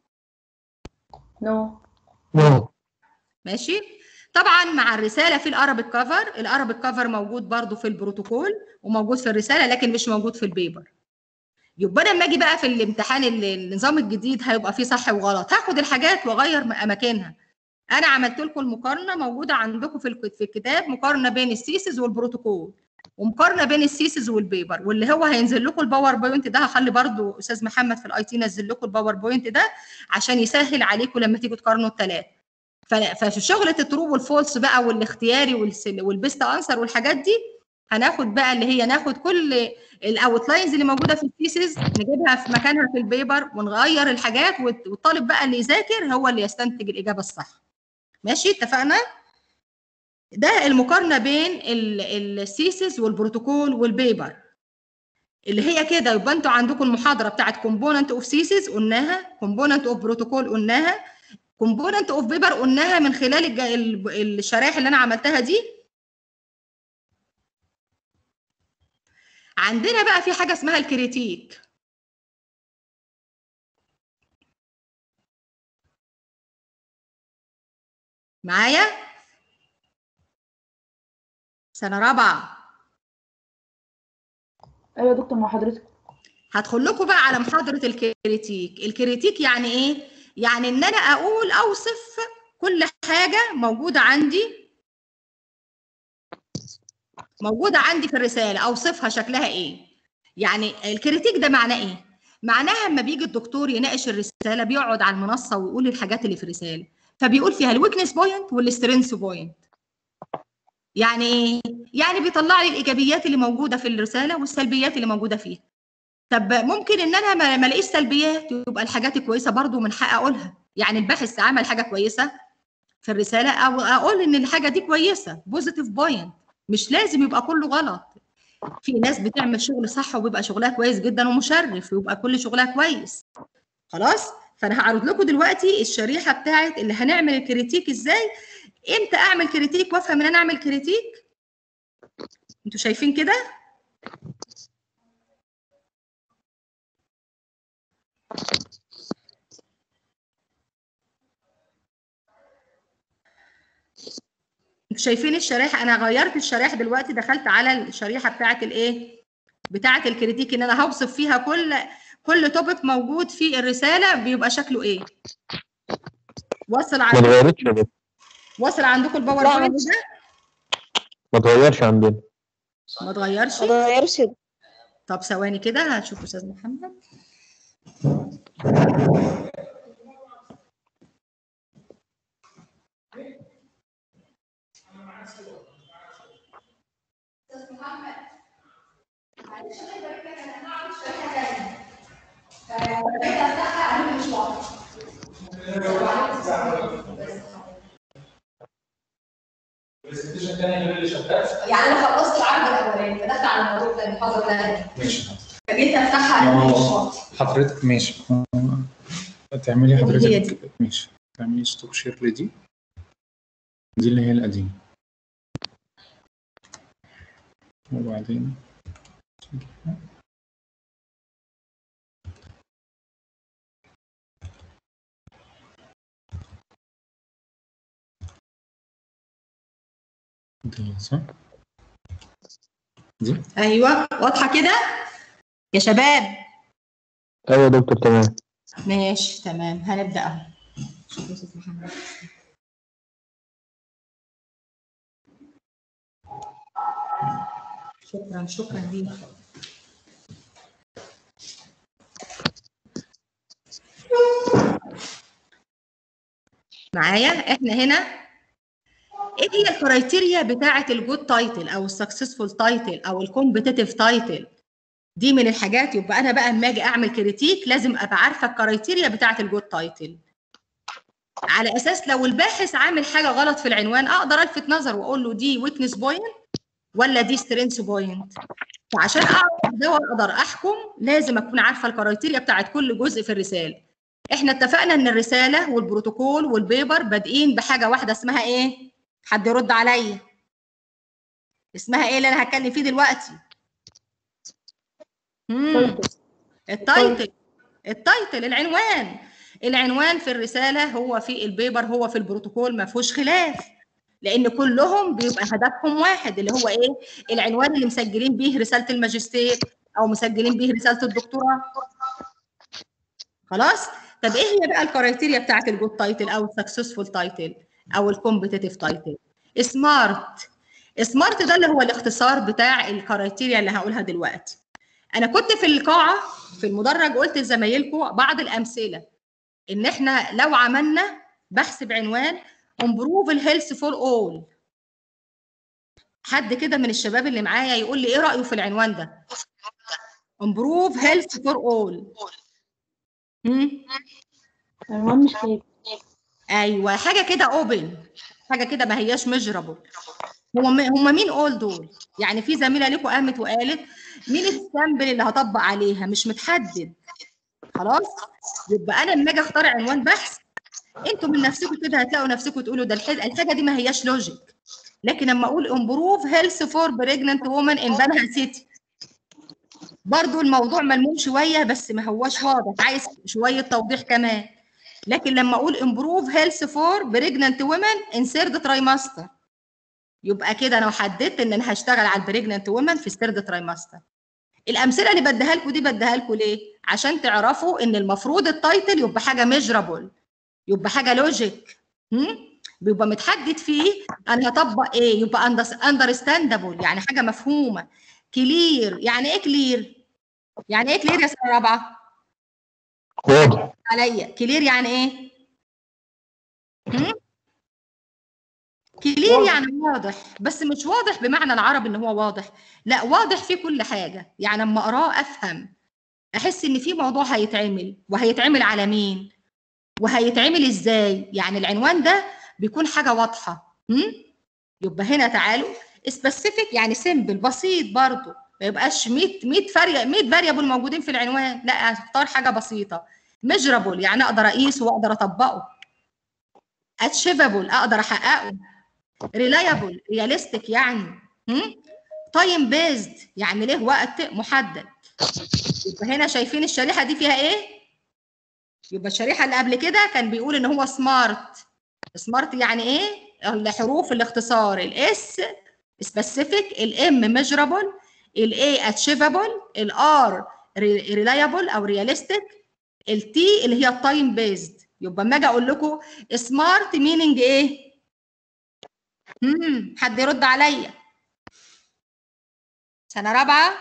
نو نو ماشي طبعا مع الرساله في الارابيك كفر الارابيك كفر موجود برضو في البروتوكول وموجود في الرساله لكن مش موجود في البيبر يبقى انا لما اجي بقى في الامتحان ال- النظام الجديد هيبقى فيه صح وغلط هاخد الحاجات واغير م- اماكنها انا عملت لكم المقارنه موجوده عندكم في الك- في الكتاب مقارنه بين السيسز والبروتوكول ومقارنه بين السيسز والبيبر واللي هو هينزل لكم الباور بوينت ده هخلي برضو استاذ محمد في الاي تي ينزل لكم الباور بوينت ده عشان يسهل عليكم لما تيجوا تقارنوا الثلاثه ففي شغله الترو والفولس بقى والاختياري والس- والبيست انسر والحاجات دي هناخد بقى اللي هي ناخد كل الاوتلاينز اللي موجوده في الثيسز نجيبها في مكانها في البيبر ونغير الحاجات والت- والطالب بقى اللي يذاكر هو اللي يستنتج الاجابه الصح ماشي اتفقنا ده المقارنه بين الثيسز والبروتوكول والبيبر اللي هي كده يبقى انتوا عندكم المحاضره بتاعت كومبوننت اوف سيسز قلناها كومبوننت اوف بروتوكول قلناها كومبوننت اوف بيبر قلناها من خلال الج- ال- الشرائح اللي انا عملتها دي عندنا بقى في حاجه اسمها الكريتيك معايا سنه رابعه ايوه يا دكتور مع حضرتك هدخل لكم بقى على محاضرة الكريتيك الكريتيك يعني ايه يعني ان انا اقول اوصف كل حاجة موجودة عندي موجودة عندي في الرسالة اوصفها شكلها ايه يعني الكريتيك ده معناه ايه معناها اما بيجي الدكتور يناقش الرسالة بيقعد على المنصة ويقول الحاجات اللي في الرسالة فبيقول فيها الويكنس بوينت والسترينث بوينت يعني ايه يعني بيطلع لي الايجابيات اللي موجودة في الرسالة والسلبيات اللي موجودة فيها طب ممكن ان انا ما ما الاقيش سلبيات يبقى الحاجات الكويسه برضو من حق اقولها يعني الباحث عمل حاجه كويسه في الرساله او اقول ان الحاجه دي كويسه بوزيتيف بوينت مش لازم يبقى كله غلط في ناس بتعمل شغل صح وبيبقى شغلها كويس جدا ومشرف ويبقى كل شغلها كويس خلاص فانا هعرض لكم دلوقتي الشريحه بتاعت اللي هنعمل الكريتيك ازاي امتى اعمل كريتيك وافهم ان انا اعمل كريتيك انتوا شايفين كده انتوا شايفين الشريحه انا غيرت الشريحه دلوقتي دخلت على الشريحه بتاعه الايه بتاعه الكريتيك ان انا هوصف فيها كل كل توبيك موجود في الرساله بيبقى شكله ايه وصل ما عندكم اتغيرتش يا دكتور وصل عندكم الباوربوينت ده ما اتغيرش عندنا ما اتغيرش ما اتغيرش طب ثواني كده هتشوف استاذ محمد يعني انا خلصت العرض الاولاني فدخل على الموضوع ده المحاضره الثانيه ماشي فجيت افتحها آه. مش واضح. حضرتك ماشي تعملي هي حضرتك ماشي تعملي ستوب شير لدي دي اللي هي القديمة وبعدين دي صح؟ دي ايوه واضحه كده يا شباب ايوه يا دكتور تمام ماشي تمام هنبدا اهو شوف يا أستاذ محمد. شكرا شكرا ليك معايا احنا هنا ايه هي الكرايتيريا بتاعه الجود تايتل او السكسسفول تايتل او الكومبتيتيف تايتل دي من الحاجات يبقى انا بقى اما اجي اعمل كريتيك لازم ابقى عارفه الكرايتيريا بتاعه الجود تايتل على اساس لو الباحث عامل حاجه غلط في العنوان اقدر الفت نظر واقول له دي ويكنس بوينت ولا دي سترينث بوينت فعشان اعرف ده واقدر احكم لازم اكون عارفه الكرايتيريا بتاعه كل جزء في الرساله احنا اتفقنا ان الرساله والبروتوكول والبيبر بادئين بحاجه واحده اسمها ايه حد يرد عليا اسمها ايه اللي انا هتكلم فيه دلوقتي مم. التايتل التايتل العنوان العنوان في الرساله هو في البيبر هو في البروتوكول ما فيهوش خلاف لان كلهم بيبقى هدفهم واحد اللي هو ايه العنوان اللي مسجلين بيه رساله الماجستير او مسجلين بيه رساله الدكتوراه خلاص طب ايه هي بقى الكرايتيريا بتاعت الجود تايتل او السكسسفول تايتل او الكومبتيتيف تايتل سمارت سمارت ده اللي هو الاختصار بتاع الكرايتيريا اللي هقولها دلوقتي انا كنت في القاعه في المدرج قلت لزمايلكم بعض الامثله ان احنا لو عملنا بحث بعنوان امبروف الهيلث فور اول حد كده من الشباب اللي معايا يقول لي ايه رايه في العنوان ده امبروف هيلث فور اول عنوان مش كافي ايوه حاجه كده اوبن حاجه كده ما هياش ميجرابل هم هم مين اول دول يعني في زميله لكم قامت وقالت مين السامبل اللي هطبق عليها مش متحدد خلاص يبقى انا لما اجي اختار عنوان بحث انتوا من نفسكم كده هتلاقوا نفسكم تقولوا ده الح- الحاجه دي ما هياش لوجيك لكن لما اقول امبروف هيلث فور بريجننت وومن ان بنها سيتي برضو الموضوع ملموم شويه بس ما هواش واضح عايز شويه توضيح كمان لكن لما اقول امبروف هيلث فور بريجننت وومن ان سيرد ترايماستر يبقى كده انا حددت ان انا هشتغل على البريجننت وومن في سيرد ترايماستر الامثله اللي بديها لكم دي بديها لكم ليه عشان تعرفوا ان المفروض التايتل يبقى حاجه ميجرابل يبقى حاجه لوجيك بيبقى متحدد فيه انا هطبق ايه يبقى اندرستاندبل يعني حاجه مفهومه كلير يعني ايه كلير يعني ايه كلير يا سنه رابعه واضح عليا كلير يعني ايه هم؟ كلير يعني واضح بس مش واضح بمعنى العربي ان هو واضح لا واضح في كل حاجه يعني لما اقراه افهم احس ان في موضوع هيتعمل وهيتعمل على مين وهيتعمل ازاي يعني العنوان ده بيكون حاجه واضحه هم؟ يبقى هنا تعالوا سبيسيفيك يعني سيمبل بسيط برضو ما يبقاش 100 100 فرق 100 فاريبل موجودين في العنوان لا اختار حاجه بسيطه ميجرابل يعني اقدر اقيسه واقدر اطبقه اتشيفابل اقدر احققه ريلايبل رياليستيك يعني تايم بيزد يعني له وقت محدد يبقى هنا شايفين الشريحه دي فيها ايه يبقى الشريحه اللي قبل كده كان بيقول ان هو سمارت سمارت يعني ايه الحروف الاختصار الاس سبيسيفيك الام ميجرابل الاي اتشيفابل الار ريلايبل او رياليستيك التي اللي هي التايم بيزد يبقى اما اجي اقول لكم سمارت مينينج ايه امم حد يرد عليا سنه رابعه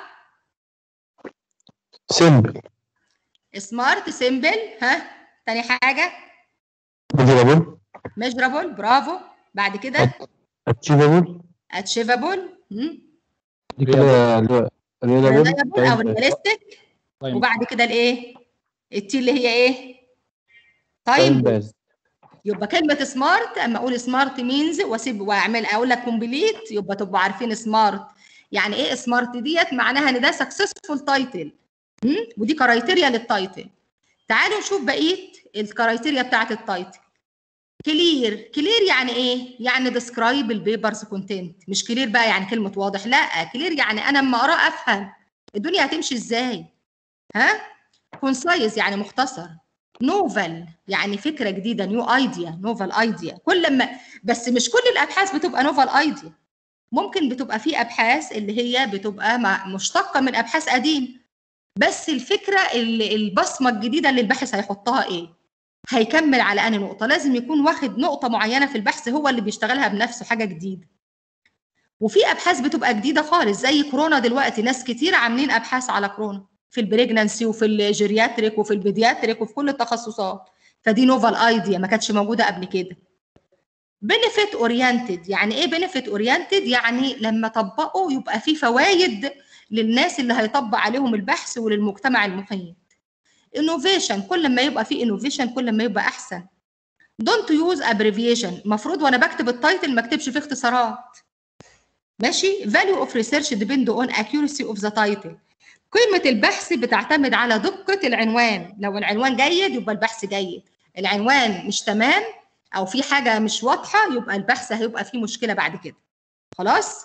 سيمبل سمارت سيمبل ها تاني حاجه ميجرابل ميجرابل برافو بعد كده اتشيفابل اتشيفابل دي كده اللي هو ريلايبل او ريلابل رياليستيك طيب وبعد كده الايه التي اللي هي ايه تايم تايم باز يبقى كلمه سمارت اما اقول سمارت مينز واسيب واعمل اقول لك كومبليت يبقى تبقوا عارفين سمارت يعني ايه سمارت ديت معناها ان ده سكسسفول تايتل ودي كرايتيريا للتايتل تعالوا نشوف بقيه الكرايتيريا بتاعت التايتل كلير كلير يعني ايه يعني ديسكرايب البيبرز كونتنت مش كلير بقى يعني كلمه واضح لا كلير يعني انا اما اقراه افهم الدنيا هتمشي ازاي ها كونسايز يعني مختصر نوفل يعني فكره جديده نيو ايديا نوفل ايديا كل ما بس مش كل الابحاث بتبقى نوفل ايديا ممكن بتبقى في ابحاث اللي هي بتبقى مع- مشتقه من ابحاث قديم بس الفكره ال- البصمه الجديده اللي الباحث هيحطها ايه هيكمل على انهي نقطه لازم يكون واخد نقطه معينه في البحث هو اللي بيشتغلها بنفسه حاجه جديده وفي ابحاث بتبقى جديده خالص زي كورونا دلوقتي ناس كتير عاملين ابحاث على كورونا في البريجنانسي وفي الجيرياتريك وفي البيدياتريك وفي كل التخصصات فدي نوفال ايديا ما كانتش موجوده قبل كده بنفيت اورينتد يعني ايه بنفيت اورينتد يعني لما طبقوا يبقى في فوائد للناس اللي هيطبق عليهم البحث وللمجتمع المحيط انوفيشن كل ما يبقى في انوفيشن كل ما يبقى احسن دونت يوز ابريفيشن المفروض وانا بكتب التايتل ما اكتبش فيه اختصارات ماشي value اوف ريسيرش depend on accuracy اوف ذا تايتل قيمة البحث بتعتمد على دقة العنوان لو العنوان جيد يبقى البحث جيد العنوان مش تمام او في حاجة مش واضحة يبقى البحث هيبقى فيه مشكلة بعد كده خلاص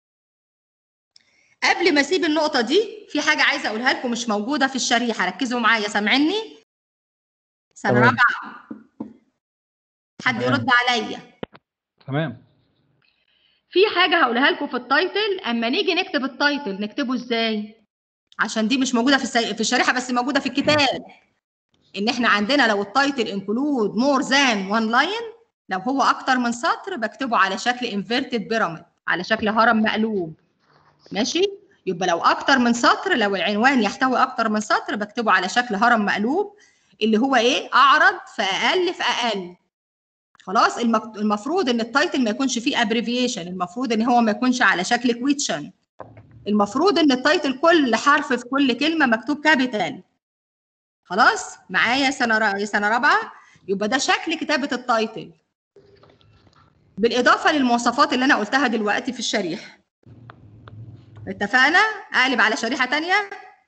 قبل ما اسيب النقطة دي في حاجة عايزة اقولها لكم مش موجودة في الشريحة ركزوا معايا سامعيني سنة تمام. رابعة حد تمام. يرد عليا تمام في حاجة هقولها لكم في التايتل اما نيجي نكتب التايتل نكتبه ازاي عشان دي مش موجودة في السي... في الشريحة بس موجودة في الكتاب ان احنا عندنا لو التايتل انكلود مور ذان وان لاين لو هو اكتر من سطر بكتبه على شكل انفيرتد بيراميد على شكل هرم مقلوب ماشي يبقى لو اكتر من سطر لو العنوان يحتوي اكتر من سطر بكتبه على شكل هرم مقلوب اللي هو ايه اعرض في اقل في اقل خلاص المك- المفروض ان التايتل ما يكونش فيه ابريفيشن المفروض ان هو ما يكونش على شكل كويتشن المفروض ان التايتل كل حرف في كل كلمه مكتوب كابيتال خلاص معايا سنه را- سنه رابعه يبقى ده شكل كتابه التايتل بالاضافه للمواصفات اللي انا قلتها دلوقتي في الشريحه اتفقنا اقلب على شريحه تانية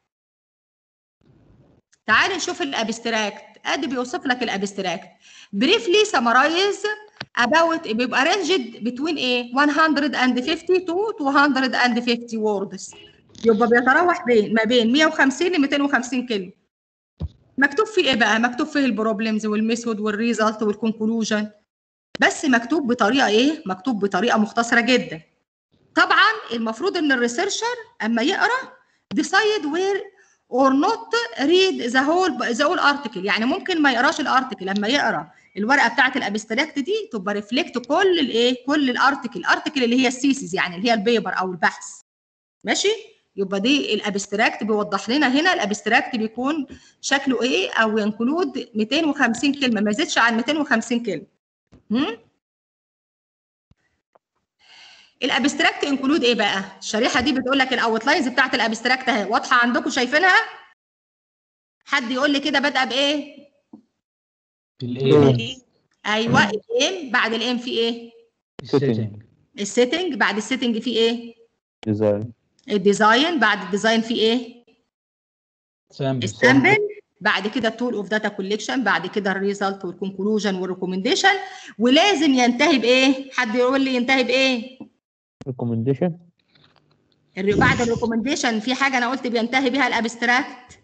تعال نشوف الابستراكت ادي بيوصف لك الابستراكت briefly summarize about بيبقى ranged between ايه 150 to 250 words يبقى بيتراوح بين ما بين 150 ل 250 كلمه مكتوب فيه ايه بقى مكتوب فيه البروبلمز والميثود والريزلت والكونكلوجن بس مكتوب بطريقه ايه مكتوب بطريقه مختصره جدا طبعا المفروض ان الريسيرشر اما يقرا decide where or not read the whole the whole article يعني ممكن ما يقراش الارتكل لما يقرا الورقه بتاعه الابستراكت دي تبقى ريفلكت كل الايه كل الارتكل الارتكل اللي هي السيسيز يعني اللي هي البيبر او البحث ماشي يبقى دي الابستراكت بيوضح لنا هنا الابستراكت بيكون شكله ايه او ينكلود 250 كلمه ما يزيدش عن 250 كلمه هم؟ الابستراكت انكلود ايه بقى الشريحه دي بتقول لك الاوتلاينز بتاعت الابستراكت اهي واضحه عندكم شايفينها حد يقول لي كده بادئه بايه الايه ايوه الام بعد الام في ايه السيتنج السيتنج بعد السيتنج في ايه ديزاين الديزاين بعد الديزاين في ايه سامبل السامبل بعد كده التول اوف داتا كوليكشن بعد كده الريزلت والكونكلوجن والريكومنديشن ولازم ينتهي بايه حد يقول لي ينتهي بايه ريكومنديشن الري- بعد الريكومنديشن في حاجه انا قلت بينتهي بيها الابستراكت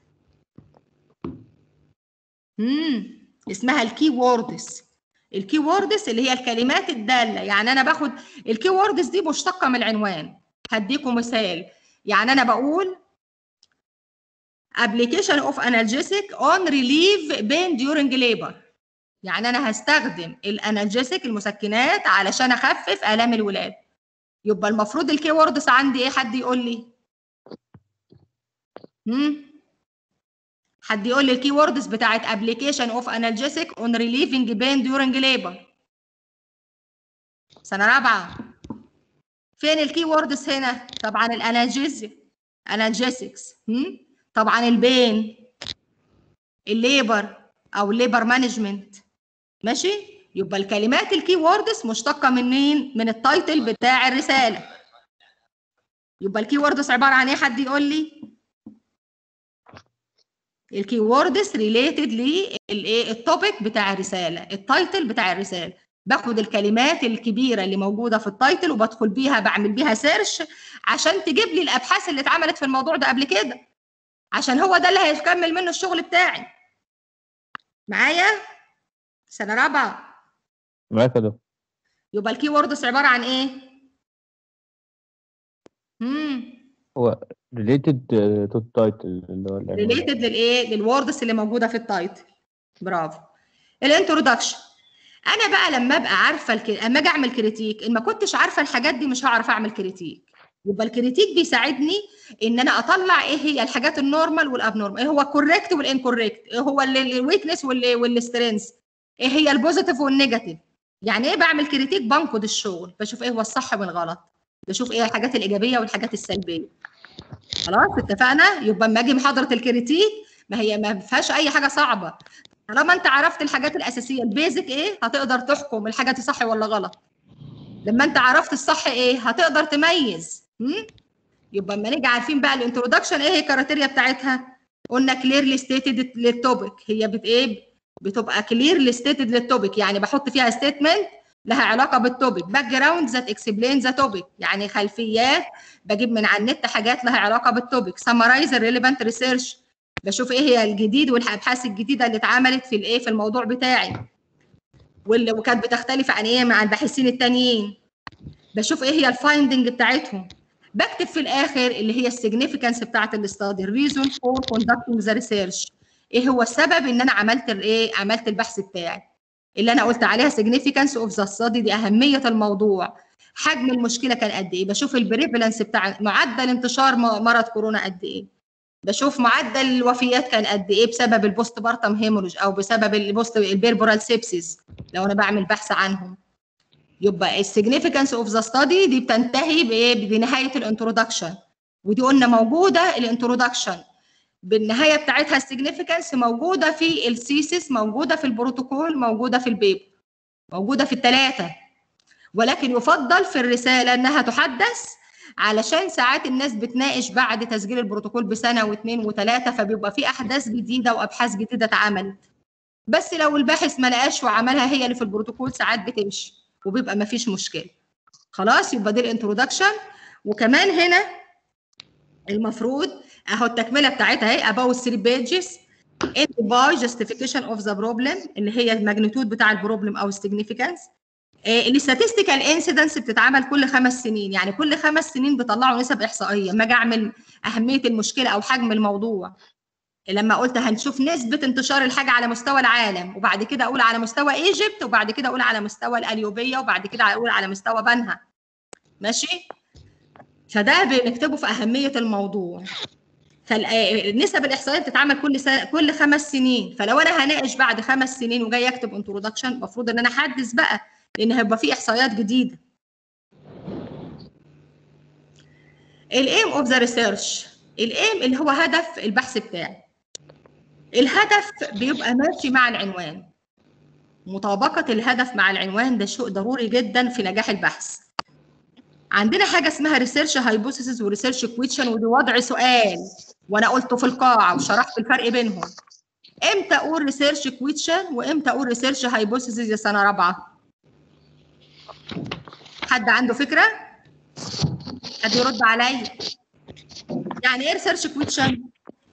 امم اسمها الكي ووردز الكي ووردز اللي هي الكلمات الداله يعني انا باخد الكي ووردز دي مشتقه من العنوان هديكم مثال يعني انا بقول application of analgesic on relief pain during labor يعني انا هستخدم الانالجيسيك المسكنات علشان اخفف الام الولاده يبقى المفروض الكي ووردز عندي ايه حد يقول لي امم حد يقول لي الكي ووردز بتاعت application of analgesic on relieving pain during labor سنه رابعه فين الكي ووردز هنا طبعا الانالجيزيك انالجيسكس طبعا البين الليبر او ليبر مانجمنت ماشي يبقى الكلمات الكي ووردز مشتقه من مين من التايتل بتاع الرساله يبقى الكي ووردز عباره عن ايه حد يقول لي الكي ووردز ريليتد للايه التوبيك بتاع الرساله التايتل بتاع الرساله باخد الكلمات الكبيره اللي موجوده في التايتل وبدخل بيها بعمل بيها سيرش عشان تجيب لي الابحاث اللي اتعملت في الموضوع ده قبل كده عشان هو ده اللي هيكمل منه الشغل بتاعي معايا سنه رابعه معاك يا دكتور يبقى الكي ووردز عباره عن ايه امم هو ريليتد تو التايتل اللي هو العنوان. ريليتد للايه للوردز اللي موجوده في التايتل برافو الانترودكشن انا بقى لما ابقى عارفه الك... اما اجي اعمل كريتيك ان ما كنتش عارفه الحاجات دي مش هعرف اعمل كريتيك يبقى الكريتيك بيساعدني ان انا اطلع ايه هي الحاجات النورمال والابنورمال ايه هو الكوريكت والانكوريكت ايه هو الويكنس والسترينث ايه هي البوزيتيف والنيجاتيف يعني ايه بعمل كريتيك بنقد الشغل بشوف ايه هو الصح والغلط بشوف ايه الحاجات الايجابيه والحاجات السلبيه خلاص اتفقنا يبقى اما اجي محاضره الكريتيك ما هي ما فيهاش اي حاجه صعبه طالما انت عرفت الحاجات الاساسيه البيزك ايه هتقدر تحكم الحاجه دي صح ولا غلط لما انت عرفت الصح ايه هتقدر تميز هم؟ يبقى اما نيجي عارفين بقى الانترودكشن ايه هي الكراتيريا بتاعتها قلنا كليرلي ستيتد للتوبيك هي بت ايه بتبقى كليرلي ستيتد للتوبيك يعني بحط فيها ستيتمنت لها علاقه بالتوبيك باك جراوند ذات اكسبلين ذا توبيك يعني خلفيات بجيب من على النت حاجات لها علاقه بالتوبيك سمرايز الريليفنت ريسيرش بشوف ايه هي الجديد والابحاث الجديده اللي اتعملت في الايه في الموضوع بتاعي واللي وكانت بتختلف عن ايه مع الباحثين التانيين بشوف ايه هي الفايندنج بتاعتهم بكتب في الاخر اللي هي السيجنيفيكانس بتاعت الاستادي الريزون فور كوندكتنج ذا ريسيرش ايه هو السبب ان انا عملت الايه عملت البحث بتاعي اللي انا قلت عليها significance of the study دي اهميه الموضوع حجم المشكله كان قد ايه بشوف البريفالنس بتاع معدل انتشار م- مرض كورونا قد ايه بشوف معدل الوفيات كان قد ايه بسبب البوست بارتم هيموريج او بسبب البوست البيربورال سيبسيس لو انا بعمل بحث عنهم يبقى السيجنيفيكانس اوف ذا ستادي دي بتنتهي بايه بنهايه الانترودكشن ودي قلنا موجوده الانترودكشن بالنهايه بتاعتها السيجنيفيكانس موجوده في السيسس موجوده في البروتوكول موجوده في البيبر موجوده في الثلاثه ولكن يفضل في الرساله انها تحدث علشان ساعات الناس بتناقش بعد تسجيل البروتوكول بسنه واثنين وثلاثه فبيبقى في احداث جديده وابحاث جديده اتعملت بس لو الباحث ما لقاش وعملها هي اللي في البروتوكول ساعات بتمشي وبيبقى ما فيش مشكله خلاص يبقى دي الانترودكشن وكمان هنا المفروض اهو التكمله بتاعتها اهي about 3 pages and by justification of the problem اللي هي الماجنتود بتاع البروبلم او السيجنيفيكانس الاستاتستيكال انسيدنس بتتعمل كل خمس سنين يعني كل خمس سنين بيطلعوا نسب احصائيه ما اجي اعمل اهميه المشكله او حجم الموضوع لما قلت هنشوف نسبه انتشار الحاجه على مستوى العالم وبعد كده اقول على مستوى ايجيبت وبعد كده اقول على مستوى الاليوبيه وبعد كده اقول على مستوى بنها ماشي فده بنكتبه في اهميه الموضوع فالنسب الاحصائيه بتتعمل كل سنة كل خمس سنين فلو انا هناقش بعد خمس سنين وجاي اكتب انترودكشن المفروض ان انا احدث بقى لان هيبقى في احصائيات جديده الايم اوف ذا ريسيرش الايم اللي هو هدف البحث بتاعي الهدف بيبقى ماشي مع العنوان مطابقه الهدف مع العنوان ده شيء ضروري جدا في نجاح البحث عندنا حاجه اسمها ريسيرش هايبوثيسيس وريسيرش كويشن ودي وضع سؤال وانا قلته في القاعه وشرحت الفرق بينهم امتى اقول ريسيرش كويشن وامتى اقول ريسيرش هايبوثيسيس يا سنه رابعه حد عنده فكره حد يرد عليا يعني ايه ريسيرش كويشن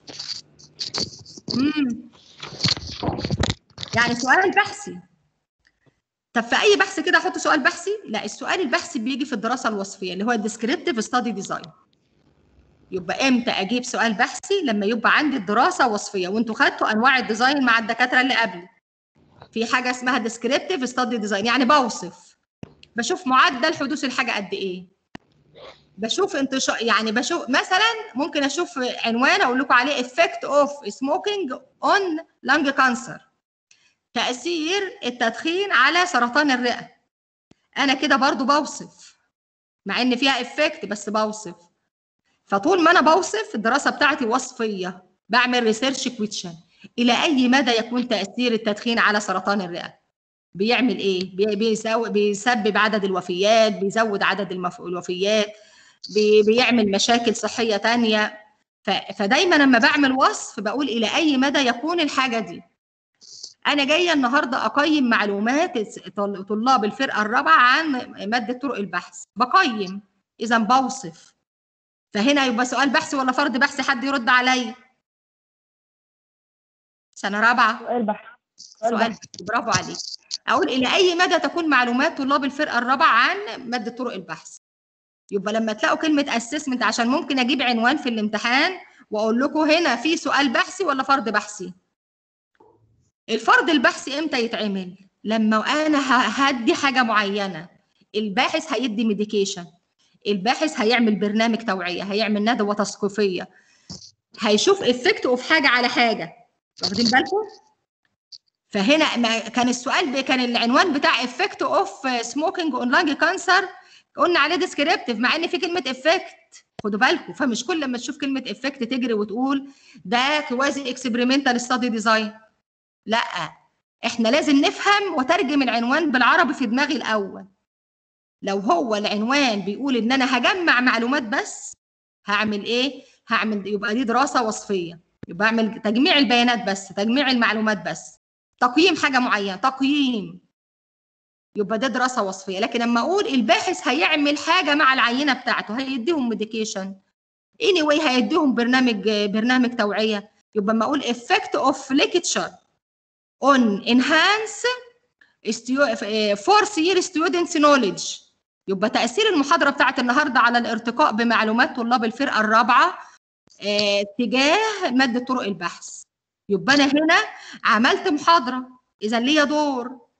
امم يعني سؤال بحثي طب في اي بحث كده احط سؤال بحثي لا السؤال البحثي بيجي في الدراسه الوصفيه اللي هو الديسكريبتيف ستادي ديزاين يبقى امتى اجيب سؤال بحثي لما يبقى عندي الدراسه وصفيه وانتوا خدتوا انواع الديزاين مع الدكاتره اللي قبلي في حاجه اسمها ديسكريبتيف ستادي ديزاين يعني بوصف بشوف معدل حدوث الحاجه قد ايه بشوف انتشار يعني بشوف مثلا ممكن اشوف عنوان اقول لكم عليه effect of smoking on lung cancer تأثير التدخين على سرطان الرئة أنا كده برضو بوصف مع إن فيها إفكت بس بوصف فطول ما أنا بوصف الدراسة بتاعتي وصفية بعمل ريسيرش كويشن إلى أي مدى يكون تأثير التدخين على سرطان الرئة بيعمل إيه؟ بي- بيسو- بيسبب عدد الوفيات بيزود عدد المف- الوفيات بي- بيعمل مشاكل صحية تانية ف- فدايما لما بعمل وصف بقول إلى أي مدى يكون الحاجة دي انا جايه النهارده اقيم معلومات طل- طلاب الفرقه الرابعه عن ماده طرق البحث بقيم اذا بوصف فهنا يبقى سؤال بحثي ولا فرض بحثي حد يرد عليا سنه رابعه سؤال بحث سؤال بحثي برافو عليك اقول الى اي مدى تكون معلومات طلاب الفرقه الرابعه عن ماده طرق البحث يبقى لما تلاقوا كلمه اسسمنت عشان ممكن اجيب عنوان في الامتحان واقول لكم هنا في سؤال بحثي ولا فرض بحثي الفرض البحثي امتى يتعمل لما انا ه- هدي حاجه معينه الباحث هيدي ميديكيشن الباحث هيعمل برنامج توعيه هيعمل ندوه تثقيفيه هيشوف افكت اوف حاجه على حاجه واخدين بالكم فهنا ما كان السؤال ب- كان العنوان بتاع افكت اوف سموكينج اون لانج كانسر قلنا عليه ديسكريبتيف مع ان في كلمه افكت خدوا بالكم فمش كل لما تشوف كلمه افكت تجري وتقول ده كوازي اكسبيرمنتال ستادي ديزاين لا احنا لازم نفهم وترجم العنوان بالعربي في دماغي الاول لو هو العنوان بيقول ان انا هجمع معلومات بس هعمل ايه هعمل يبقى دي دراسه وصفيه يبقى اعمل تجميع البيانات بس تجميع المعلومات بس تقييم حاجه معينه تقييم يبقى ده دراسه وصفيه لكن لما اقول الباحث هيعمل حاجه مع العينه بتاعته هيديهم ميديكيشن اني anyway هيديهم برنامج برنامج توعيه يبقى لما اقول effect of lecture on enhance stu- fourth year students knowledge يبقى تأثير المحاضرة بتاعت النهاردة على الارتقاء بمعلومات طلاب الفرقة الرابعة آه، تجاه مادة طرق البحث يبقى أنا هنا عملت محاضرة إذا ليا دور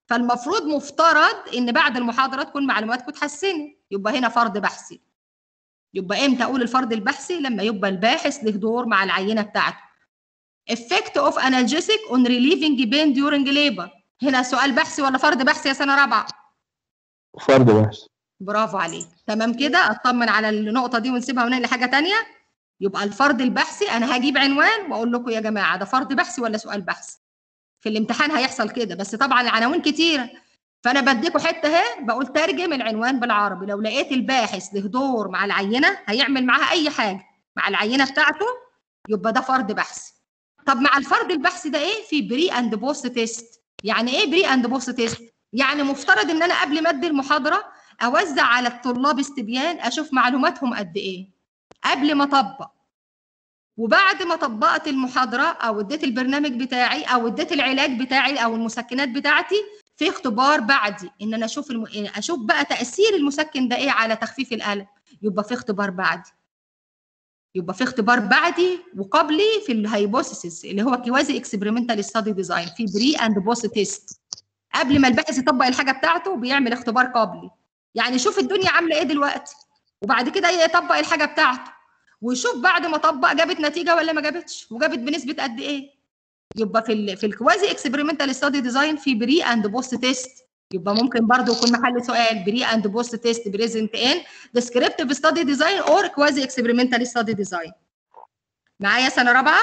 فالمفروض مفترض ان بعد المحاضره تكون معلوماتكم اتحسنت يبقى هنا فرض بحثي يبقى امتى اقول الفرض البحثي لما يبقى الباحث له دور مع العينه بتاعته effect of analgesic on relieving pain during labor هنا سؤال بحثي ولا فرض بحثي يا سنه رابعه فرد بحث برافو عليك تمام كده اطمن على النقطه دي ونسيبها وننقل لحاجه تانية يبقى الفرض البحثي انا هجيب عنوان واقول لكم يا جماعه ده فرض بحثي ولا سؤال بحثي في الامتحان هيحصل كده بس طبعا العناوين كتيره فانا بديكوا حته اهي بقول ترجم العنوان بالعربي لو لقيت الباحث له دور مع العينه هيعمل معاها اي حاجه مع العينه بتاعته يبقى ده فرض بحثي طب مع الفرض البحثي ده ايه في بري اند بوست تيست يعني ايه بري اند بوست تيست يعني مفترض ان انا قبل ما ادي المحاضره اوزع على الطلاب استبيان اشوف معلوماتهم قد ايه قبل ما اطبق وبعد ما طبقت المحاضره او اديت البرنامج بتاعي او اديت العلاج بتاعي او المسكنات بتاعتي في اختبار بعدي ان انا اشوف الم... اشوف بقى تاثير المسكن ده ايه على تخفيف الالم يبقى في اختبار بعدي يبقى في اختبار بعدي وقبلي في الهايبوثيسيس اللي هو كوازي اكسبيرمنتال ستادي ديزاين في بري اند بوست تيست قبل ما الباحث يطبق الحاجه بتاعته بيعمل اختبار قبلي يعني شوف الدنيا عامله ايه دلوقتي وبعد كده يطبق الحاجه بتاعته ويشوف بعد ما طبق جابت نتيجه ولا ما جابتش وجابت بنسبه قد ايه يبقى في ال في الكوازي اكسبيرمنتال ستادي ديزاين في بري اند بوست تيست يبقى ممكن برضو يكون محل سؤال بري اند بوست تيست بريزنت ان ديسكريبتيف ستادي ديزاين اور كوازي اكسبيرمنتال ستادي ديزاين معايا سنه رابعه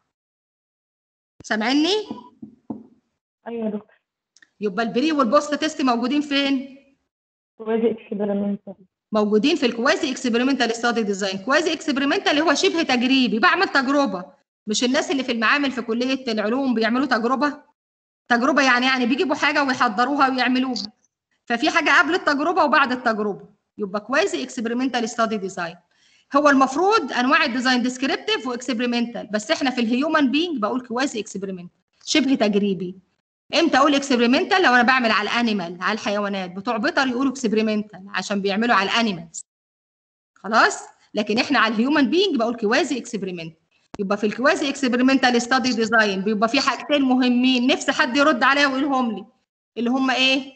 سامعني ايوه يا دكتور يبقى البري والبوست تيست موجودين فين كوازي اكسبيرمنتال موجودين في الكوازي اكسبيرمنتال ستادي ديزاين كوازي اكسبيرمنتال اللي هو شبه تجريبي بعمل تجربه مش الناس اللي في المعامل في كليه العلوم بيعملوا تجربه تجربه يعني يعني بيجيبوا حاجه ويحضروها ويعملوها ففي حاجه قبل التجربه وبعد التجربه يبقى كوازي اكسبيرمنتال ستادي ديزاين هو المفروض انواع الديزاين ديسكريبتيف واكسبيرمنتال بس احنا في الهيومن بينج بقول كوازي اكسبيرمنتال شبه تجريبي امتى اقول اكسبيرمنتال لو انا بعمل على الانيمال على الحيوانات بتوع بيطر يقولوا اكسبيرمنتال عشان بيعملوا على الانيمالز خلاص لكن احنا على الهيومن بينج بقول كوازي اكسبيرمنتال يبقى في الكوازي اكسبيرمنتال ستادي ديزاين بيبقى في حاجتين مهمين نفسي حد يرد عليا ويقولهم لي اللي هم ايه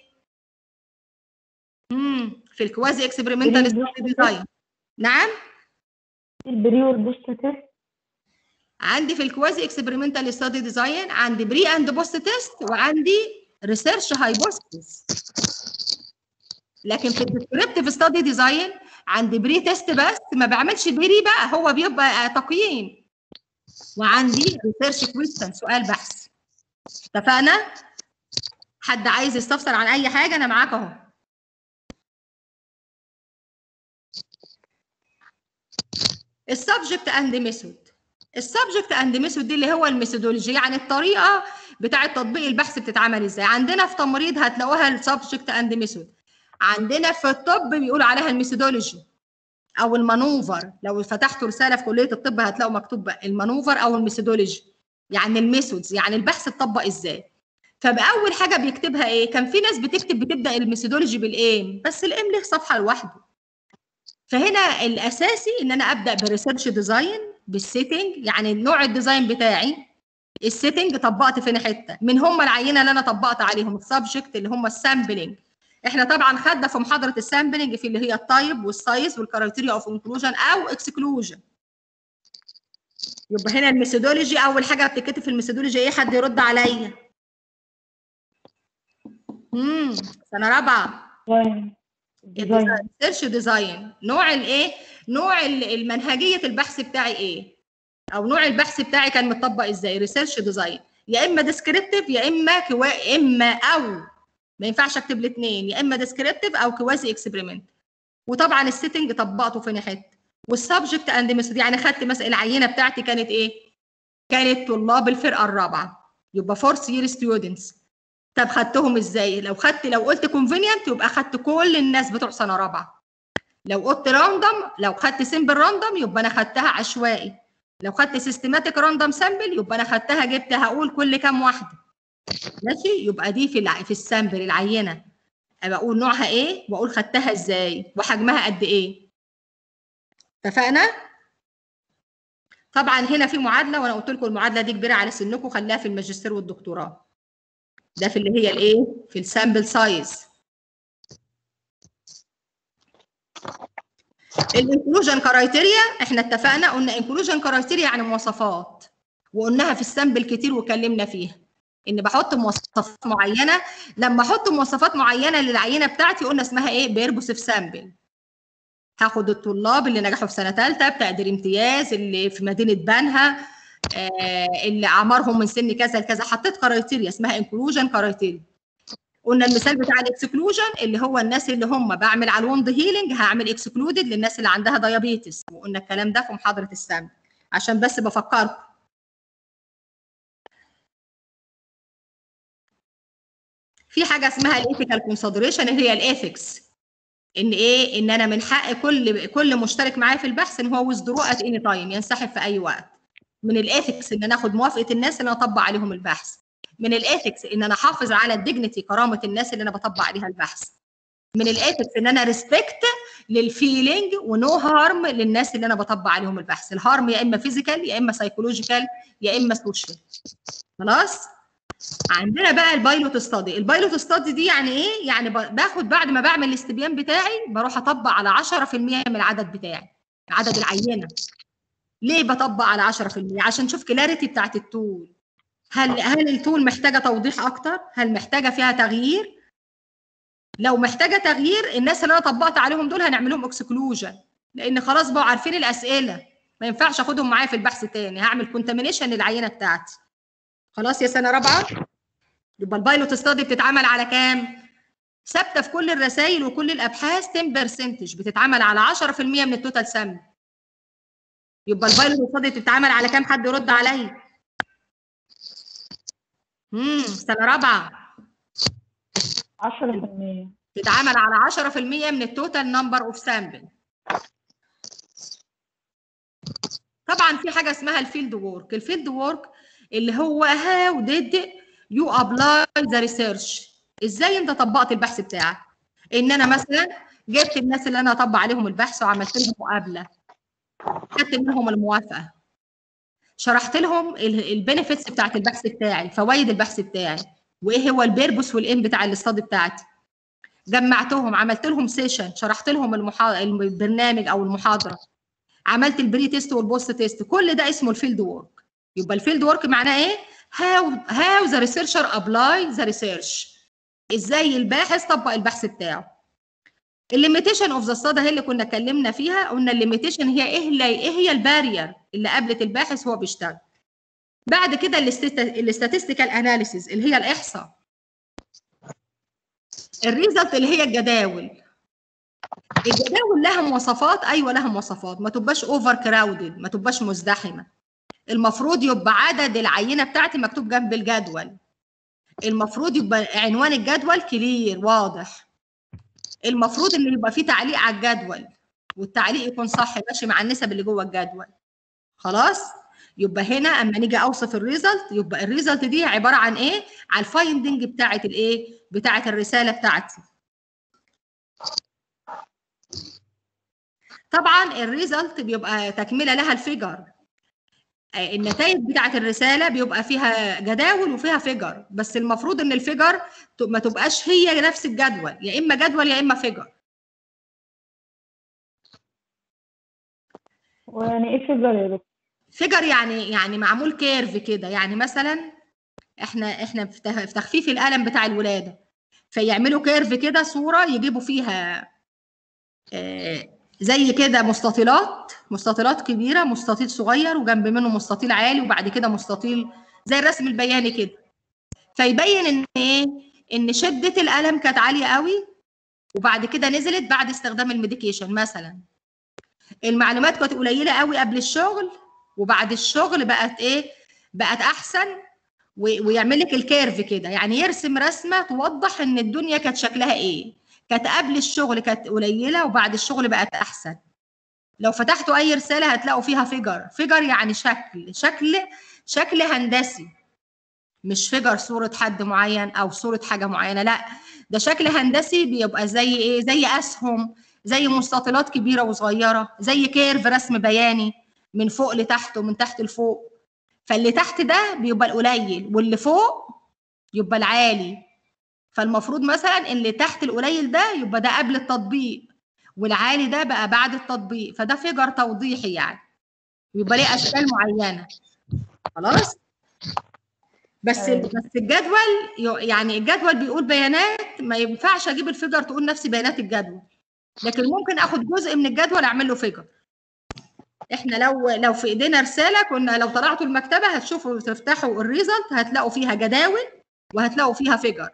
امم في الكوازي اكسبيرمنتال ستادي ديزاين نعم البري والبوست تيست عندي في الكوازي اكسبيرمنتال ستادي ديزاين عندي بري اند بوست تيست وعندي ريسيرش هايبوثيسيس لكن في الديسكريبتيف ستادي ديزاين عندي بري تيست بس ما بعملش بري بقى هو بيبقى تقييم وعندي ريسيرش كويستشن سؤال بحث اتفقنا حد عايز يستفسر عن اي حاجه انا معاك اهو السبجكت اند ميثود السبجكت اند ميثود دي اللي هو الميثودولوجي يعني الطريقه بتاعه تطبيق البحث بتتعمل ازاي عندنا في تمريض هتلاقوها السبجكت اند ميثود عندنا في الطب بيقولوا عليها الميثودولوجي او المانوفر لو فتحتوا رساله في كليه الطب هتلاقوا مكتوب المانوفر او الميثودولوجي يعني الميثودز يعني البحث اتطبق ازاي فباول حاجه بيكتبها ايه كان في ناس بتكتب بتبدا الميثودولوجي بالايم بس الايم له صفحه لوحده فهنا الاساسي ان انا ابدا بالريسيرش ديزاين بالسيتنج يعني نوع الديزاين بتاعي السيتنج طبقت فين حته من هم العينه اللي انا طبقت عليهم السبجكت اللي هم السامبلنج احنا طبعا خدنا في محاضره السامبلنج في اللي هي التايب والسايز والكرايتيريا اوف انكلوجن او اكسكلوجن يبقى هنا الميثودولوجي اول حاجه بتتكتب في الميثودولوجي ايه حد يرد عليا امم سنه رابعه ديزاين سيرش ديزاين نوع الايه نوع ال- المنهجيه البحث بتاعي ايه او نوع البحث بتاعي كان متطبق ازاي ريسيرش ديزاين يا اما ديسكريبتيف يا اما كوا اما او ما ينفعش اكتب الاثنين يا اما ديسكريبتيف او كوازي اكسبيرمنت وطبعا السيتنج طبقته فين حته والسبجكت اند ميثود يعني خدت مثلا العينه بتاعتي كانت ايه كانت طلاب الفرقه الرابعه يبقى فورث يير ستودنتس طب خدتهم ازاي لو خدت لو قلت كونفينينت يبقى خدت كل الناس بتوع سنه رابعه لو قلت راندوم لو خدت سمبل راندوم يبقى انا خدتها عشوائي لو خدت سيستماتيك راندوم سامبل يبقى انا خدتها جبت هقول كل كام واحده ماشي يبقى دي في الع... في السامبل العينه ابقى اقول نوعها ايه واقول خدتها ازاي وحجمها قد ايه اتفقنا طبعا هنا في معادله وانا قلت لكم المعادله دي كبيره على سنكم خليها في الماجستير والدكتوراه ده في اللي هي الايه في السامبل سايز الانكلوجن كرايتيريا احنا اتفقنا قلنا انكلوجن كرايتيريا يعني مواصفات وقلناها في السامبل كتير وكلمنا فيها ان بحط مواصفات معينه لما احط مواصفات معينه للعينه بتاعتي قلنا اسمها ايه بيربوسيف سامبل هاخد الطلاب اللي نجحوا في سنه ثالثه بتقدير امتياز اللي في مدينه بنها آه اللي اعمارهم من سن كذا لكذا حطيت كرايتيريا اسمها انكلوجن كرايتيريا قلنا المثال بتاع الاكسكلوجن اللي هو الناس اللي هم بعمل على الوند هيلينج هعمل اكسكلودد للناس اللي عندها ديابيتس وقلنا الكلام ده في محاضره السامبل عشان بس بفكركم في حاجه اسمها الايثيكال كونسيدريشن اللي هي الايثكس ان ايه ان انا من حق كل كل مشترك معايا في البحث ان هو ويزدرو ات اني تايم ينسحب في اي وقت من الايثكس ان انا اخد موافقه الناس اللي انا اطبق عليهم البحث من الايثكس ان انا احافظ على الديجنتي كرامه الناس اللي انا بطبق عليها البحث من الايثكس ان انا ريسبكت للفيلينج ونو هارم للناس اللي انا بطبق عليهم البحث الهارم يا اما فيزيكال يا اما سايكولوجيكال يا اما سوشيال خلاص عندنا بقى البايلوت ستادي البايلوت ستادي دي يعني ايه يعني باخد بعد ما بعمل الاستبيان بتاعي بروح اطبق على 10% من العدد بتاعي عدد العينه ليه بطبق على 10% عشان اشوف كلاريتي بتاعت التول هل هل التول محتاجه توضيح اكتر هل محتاجه فيها تغيير لو محتاجه تغيير الناس اللي انا طبقت عليهم دول هنعمل لهم اكسكلوجن لان خلاص بقوا عارفين الاسئله ما ينفعش اخدهم معايا في البحث تاني هعمل كونتامينيشن للعينه بتاعتي خلاص يا سنه رابعه يبقى البايلوت ستادي بتتعمل على كام ثابته في كل الرسائل وكل الابحاث 10% بتتعمل على 10% من التوتال سم يبقى البايلوت ستادي بتتعمل على كام حد يرد عليا امم سنه رابعه 10% بتتعمل على 10% من التوتال نمبر اوف سامبل طبعا في حاجه اسمها الفيلد وورك الفيلد وورك اللي هو هاو ديد يو ابلاي ذا ريسيرش ازاي انت طبقت البحث بتاعك ان انا مثلا جبت الناس اللي انا اطبق عليهم البحث وعملت لهم مقابله خدت منهم الموافقه شرحت لهم البينيفيتس بتاعت البحث بتاعي فوائد البحث بتاعي وايه هو البيربوس والام بتاع الاستادي بتاعتي جمعتهم عملت لهم سيشن شرحت لهم المحا... البرنامج او المحاضره عملت البري تيست والبوست تيست كل ده اسمه الفيلد وورك يبقى الفيلد وورك معناه ايه هاو هاو ذا ريسيرشر ابلاي ذا ريسيرش ازاي الباحث طبق البحث بتاعه الليميتيشن اوف ذا ستادي هي اللي كنا اتكلمنا فيها قلنا الليميتيشن هي ايه اللي ايه هي البارير اللي قابلت الباحث وهو بيشتغل بعد كده الاستاتستيكال اناليسيز اللي هي الاحصاء الريزلت اللي هي الجداول الجداول لها مواصفات ايوه لها مواصفات ما تبقاش اوفر كراودد ما تبقاش مزدحمه المفروض يبقى عدد العينه بتاعتي مكتوب جنب الجدول المفروض يبقى عنوان الجدول كلير واضح المفروض ان يبقى فيه تعليق على الجدول والتعليق يكون صح ماشي مع النسب اللي جوه الجدول خلاص يبقى هنا اما نيجي اوصف الريزلت يبقى الريزلت دي عباره عن ايه على الفايندنج بتاعه الايه بتاعه الرساله بتاعتي طبعا الريزلت بيبقى تكمله لها الفيجر النتائج بتاعه الرساله بيبقى فيها جداول وفيها فيجر بس المفروض ان الفيجر ما تبقاش هي نفس الجدول يا اما جدول يا اما فيجر ويعني ايه فيجر يا دكتور فيجر يعني يعني معمول كيرف كده يعني مثلا احنا احنا في تخفيف الالم بتاع الولاده فيعملوا كيرف كده صوره يجيبوا فيها آه زي كده مستطيلات مستطيلات كبيره مستطيل صغير وجنب منه مستطيل عالي وبعد كده مستطيل زي الرسم البياني كده فيبين ان ايه ان شده الالم كانت عاليه قوي وبعد كده نزلت بعد استخدام الميديكيشن مثلا المعلومات كانت قليله قوي قبل الشغل وبعد الشغل بقت ايه بقت احسن ويعمل لك الكيرف كده يعني يرسم رسمه توضح ان الدنيا كانت شكلها ايه كانت قبل الشغل كانت قليله وبعد الشغل بقت احسن لو فتحتوا اي رساله هتلاقوا فيها فيجر فيجر يعني شكل شكل شكل هندسي مش فيجر صوره حد معين او صوره حاجه معينه لا ده شكل هندسي بيبقى زي ايه زي اسهم زي مستطيلات كبيره وصغيره زي كيرف رسم بياني من فوق لتحت ومن تحت لفوق فاللي تحت ده بيبقى القليل واللي فوق يبقى العالي فالمفروض مثلا اللي تحت القليل ده يبقى ده قبل التطبيق والعالي ده بقى بعد التطبيق فده فيجر توضيحي يعني يبقى ليه اشكال معينه خلاص بس أيوة. بس الجدول ي- يعني الجدول بيقول بيانات ما ينفعش اجيب الفيجر تقول نفس بيانات الجدول لكن ممكن اخد جزء من الجدول اعمل له فيجر احنا لو لو في ايدينا رساله كنا لو طلعتوا المكتبه هتشوفوا تفتحوا الريزلت هتلاقوا فيها جداول وهتلاقوا فيها فيجر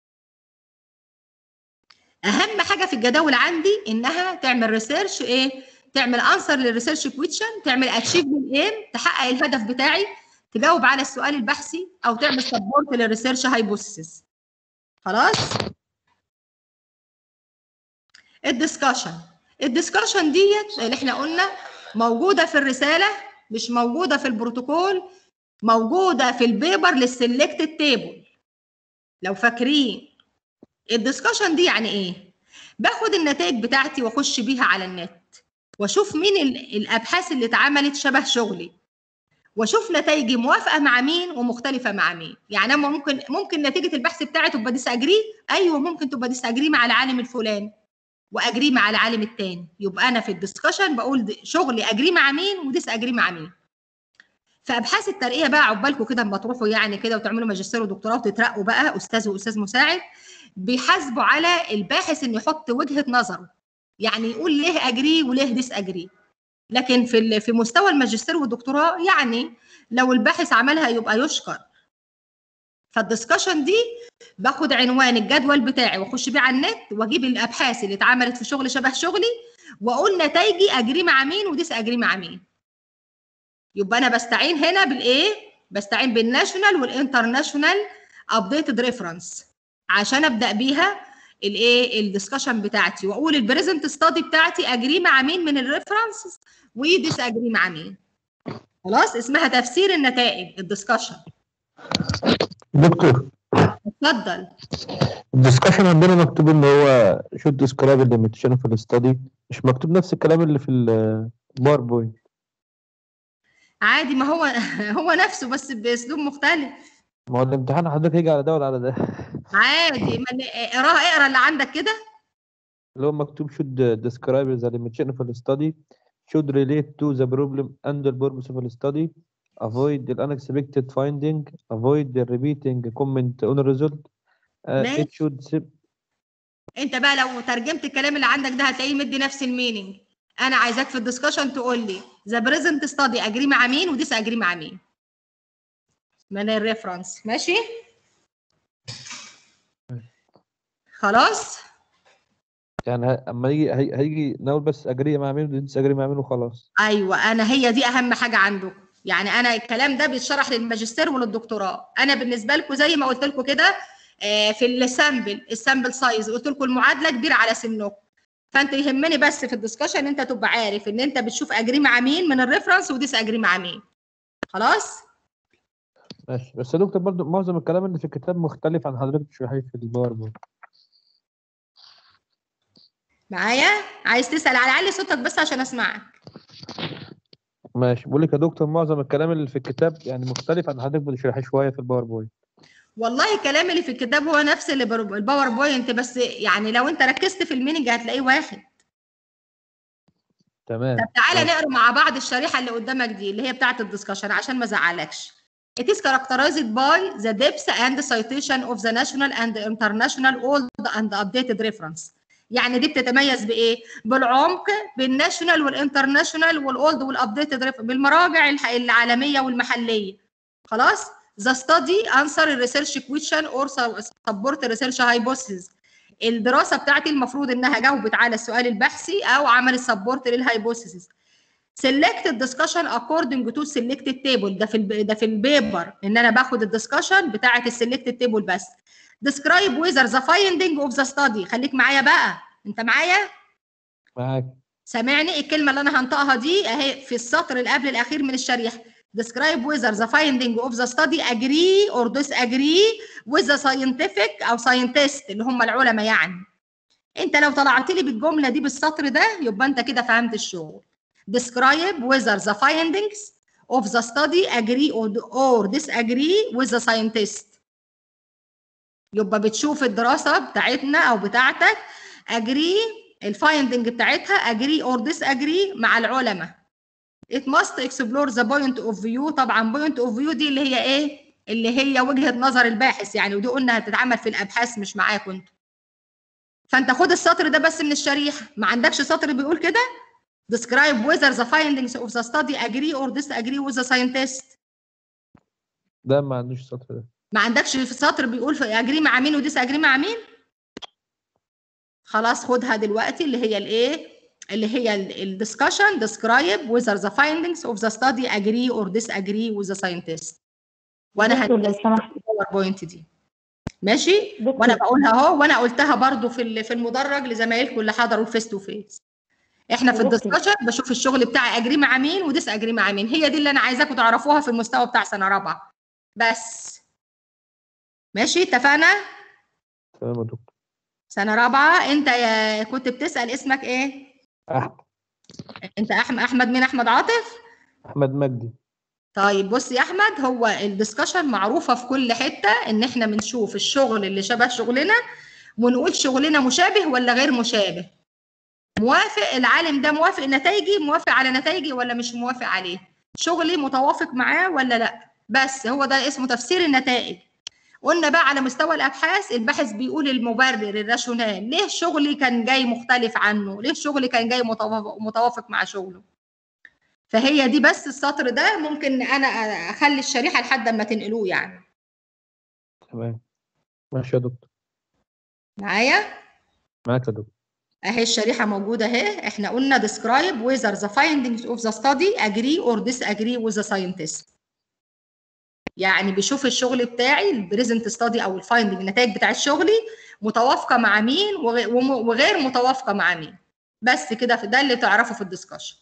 اهم حاجه في الجداول عندي انها تعمل ريسيرش ايه تعمل انسر للريسيرش كويشن تعمل اتشيفمنت ايم تحقق الهدف بتاعي تجاوب على السؤال البحثي او تعمل سبورت للريسيرش هايبوثيسيس خلاص الدسكشن الدسكشن ديت اللي احنا قلنا موجوده في الرساله مش موجوده في البروتوكول موجوده في البيبر للسلكتد تيبل لو فاكرين الدسكشن دي يعني ايه باخد النتائج بتاعتي واخش بيها على النت واشوف مين ال- الابحاث اللي اتعملت شبه شغلي واشوف نتائجي موافقه مع مين ومختلفه مع مين يعني انا ممكن ممكن نتيجه البحث بتاعي تبقى ديس اجري ايوه ممكن تبقى ديس اجري مع العالم الفلاني واجري مع العالم التاني يبقى انا في الدسكشن بقول د- شغلي اجري مع مين وديس اجري مع مين في ابحاث الترقيه بقى عقبالكم كده اما تروحوا يعني كده وتعملوا ماجستير ودكتوراه وتترقوا بقى استاذ واستاذ مساعد بيحاسبوا على الباحث انه يحط وجهه نظره يعني يقول ليه اجري وليه ديس اجري لكن في ال- في مستوى الماجستير والدكتوراه يعني لو الباحث عملها يبقى يشكر فالدسكشن دي باخد عنوان الجدول بتاعي واخش بيه على النت واجيب الابحاث اللي اتعملت في شغل شبه شغلي واقول نتائجي اجري مع مين وديس اجري مع مين يبقى انا بستعين هنا بالايه بستعين بالناشونال والانترناشونال ابديتد ريفرنس عشان ابدا بيها الايه الدسكشن بتاعتي واقول البريزنت ستادي بتاعتي اجري مع مين من الريفرنس وديس اجري مع مين خلاص اسمها تفسير النتائج الدسكشن دكتور اتفضل الدسكشن عندنا مكتوب ان هو شو ديسكرايب الليميتيشن في الاستادي مش مكتوب نفس الكلام اللي في الباوربوينت عادي ما هو هو نفسه بس باسلوب مختلف ما هو الامتحان حضرتك هيجي على ده ولا على ده عادي ما ن- اقراها اقرا اللي عندك كده اللي هو مكتوب should describe the limitation of the study should relate to the problem and the purpose of the study avoid the unexpected finding avoid the repeating comment on the result uh, ماشي. it should sim- انت بقى لو ترجمت الكلام اللي عندك ده هتلاقيه مدي نفس الميننج انا عايزاك في الدسكشن تقول لي ذا بريزنت ستادي اجري مع مين وديس اجري مع مين من الريفرنس ماشي خلاص يعني ه- اما يجي هي- هيجي نقول بس اجري مع مين وديس اجري مع مين وخلاص ايوه انا هي دي اهم حاجه عندكم يعني انا الكلام ده بيتشرح للماجستير وللدكتوراه انا بالنسبه لكم زي ما قلت لكم كده آه، في السامبل السامبل سايز قلت لكم المعادله كبيره على سنكم فانت يهمني بس في الدسكشن ان انت تبقى عارف ان انت بتشوف اجري مع مين من الريفرنس وديس اجري مع مين خلاص ماشي بس يا دكتور برضه معظم الكلام اللي في الكتاب مختلف عن حضرتك شرحيه في الباوربوينت معايا عايز تسال على علي صوتك بس عشان اسمعك ماشي بقول لك يا دكتور معظم الكلام اللي في الكتاب يعني مختلف عن حضرتك بتشرحيه شويه في الباوربوينت والله الكلام اللي في الكتاب هو نفس اللي بر- الباوربوينت بس يعني لو انت ركزت في الميننج هتلاقيه واحد تمام طب تعالى ماشي. نقرا مع بعض الشريحه اللي قدامك دي اللي هي بتاعه الدسكشن عشان ما ازعلكش It is characterized by the depth and citation of the national and international old and updated reference. يعني دي بتتميز بايه؟ بالعمق بالناشونال والانترناشونال والاولد والابديتد بالمراجع الح- العالميه والمحليه. خلاص؟ The study answer research question or support research hypothesis. الدراسه بتاعتي المفروض انها جاوبت على السؤال البحثي او عملت سبورت للهايبوثيسيس select الدسكشن according to selected table ده في الب... ده في البيبر ان انا باخد الدسكشن بتاعه السلكتد تيبل بس describe whether the finding of the study خليك معايا بقى انت معايا معاك سامعني الكلمه اللي انا هنطقها دي اهي في السطر اللي قبل الاخير من الشريحه describe whether the finding of the study agree or disagree with the scientific او scientist اللي هم العلماء يعني انت لو طلعت لي بالجمله دي بالسطر ده يبقى انت كده فهمت الشغل describe whether the findings of the study agree or, or disagree with the scientist يبقى بتشوف الدراسه بتاعتنا او بتاعتك اجري الفايندنج بتاعتها اجري اور ديس اجري مع العلماء it must explore the point of view طبعا point of view دي اللي هي ايه اللي هي وجهه نظر الباحث يعني ودي قلنا هتتعمل في الابحاث مش معاكم انتوا فانت خد السطر ده بس من الشريحه ما عندكش سطر بيقول كده describe whether the findings of the study agree or disagree with the scientist ده ما عندوش السطر ده ما عندكش في سطر بيقول في اجري مع مين وديس اجري مع مين خلاص خدها دلوقتي اللي هي الايه اللي هي الدiscussion describe whether the findings of the study agree or disagree with the scientist وانا دكتور لو هديك سمحت الباوربوينت دي ماشي دكتور وانا بقولها اهو وانا قلتها برضو في ال- في المدرج لزمايلكم اللي حضروا الفيس تو فيس احنا في دكتور. الدسكشن بشوف الشغل بتاعي اجري مع مين وديس اجري مع مين هي دي اللي انا عايزاكم تعرفوها في المستوى بتاع سنه رابعه بس ماشي اتفقنا تمام يا دكتور سنه رابعه انت يا كنت بتسال اسمك ايه احمد انت احمد احمد مين احمد عاطف احمد مجدي طيب بص يا احمد هو الدسكشن معروفه في كل حته ان احنا بنشوف الشغل اللي شبه شغلنا ونقول شغلنا مشابه ولا غير مشابه موافق العالم ده موافق نتائجي موافق على نتائجي ولا مش موافق عليه شغلي متوافق معاه ولا لا بس هو ده اسمه تفسير النتائج قلنا بقى على مستوى الابحاث الباحث بيقول المبرر الراشونال ليه شغلي كان جاي مختلف عنه ليه شغلي كان جاي متوافق, متوافق مع شغله فهي دي بس السطر ده ممكن انا اخلي الشريحه لحد ما تنقلوه يعني تمام ماشي يا دكتور معايا معاك يا دكتور اهي الشريحه موجوده اهي احنا قلنا describe whether the findings of the study agree or disagree with the scientist يعني بيشوف الشغل بتاعي البريزنت ستادي او الفايندنج النتائج بتاعت شغلي متوافقه مع مين وغ- وم- وغير متوافقه مع مين بس كده ده اللي تعرفه في الدسكشن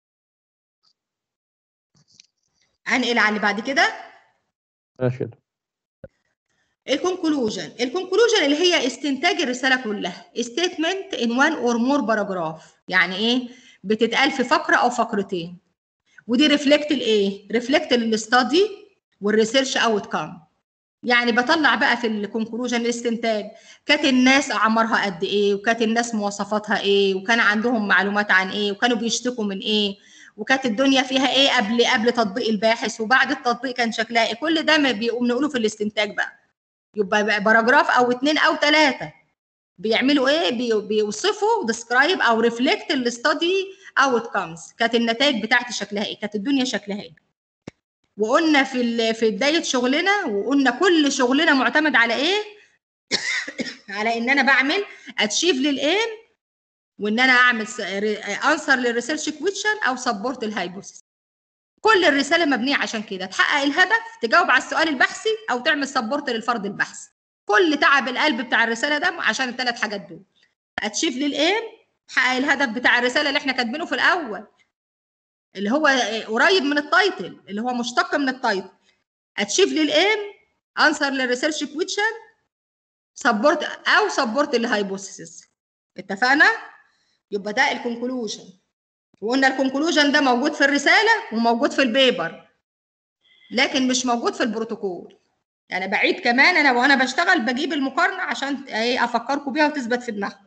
هنقل على اللي بعد كده ماشي يا دكتور الكونكلوجن الكونكلوجن اللي هي استنتاج الرساله كلها statement in one or more paragraph يعني ايه بتتقال في فقره او فقرتين ودي ريفلكت الايه ريفلكت الاستادي والريسيرش اوت كام يعني بطلع بقى في الكونكلوجن الاستنتاج كانت الناس اعمارها قد ايه وكانت الناس مواصفاتها ايه وكان عندهم معلومات عن ايه وكانوا بيشتكوا من ايه وكانت الدنيا فيها ايه قبل قبل تطبيق الباحث وبعد التطبيق كان شكلها ايه كل ده ما بيقوم نقوله في الاستنتاج بقى يبقى بقى باراجراف او اتنين او ثلاثه بيعملوا ايه بي- بيوصفوا ديسكرايب او ريفلكت الاستادي اوت كامز كانت النتائج بتاعتي شكلها ايه كانت الدنيا شكلها ايه وقلنا في ال- في بدايه شغلنا وقلنا كل شغلنا معتمد على ايه على ان انا بعمل اتشيف للايم وان انا اعمل انسر للريسيرش كويشن او سبورت الهايبوثيس كل الرساله مبنيه عشان كده تحقق الهدف تجاوب على السؤال البحثي او تعمل سبورت للفرض البحثي كل تعب القلب بتاع الرساله ده عشان الثلاث حاجات دول اتشيف للايم تحقق الهدف بتاع الرساله اللي احنا كاتبينه في الاول اللي هو قريب من التايتل اللي هو مشتق من التايتل اتشيف للايم انسر للريسيرش كويشن سبورت او سبورت الهايبوثيسيس اتفقنا يبقى ده الكونكلوجن وقلنا الكونكلوجن ده موجود في الرساله وموجود في البيبر لكن مش موجود في البروتوكول يعني بعيد كمان انا وانا بشتغل بجيب المقارنه عشان ايه افكركم بيها وتثبت في دماغكم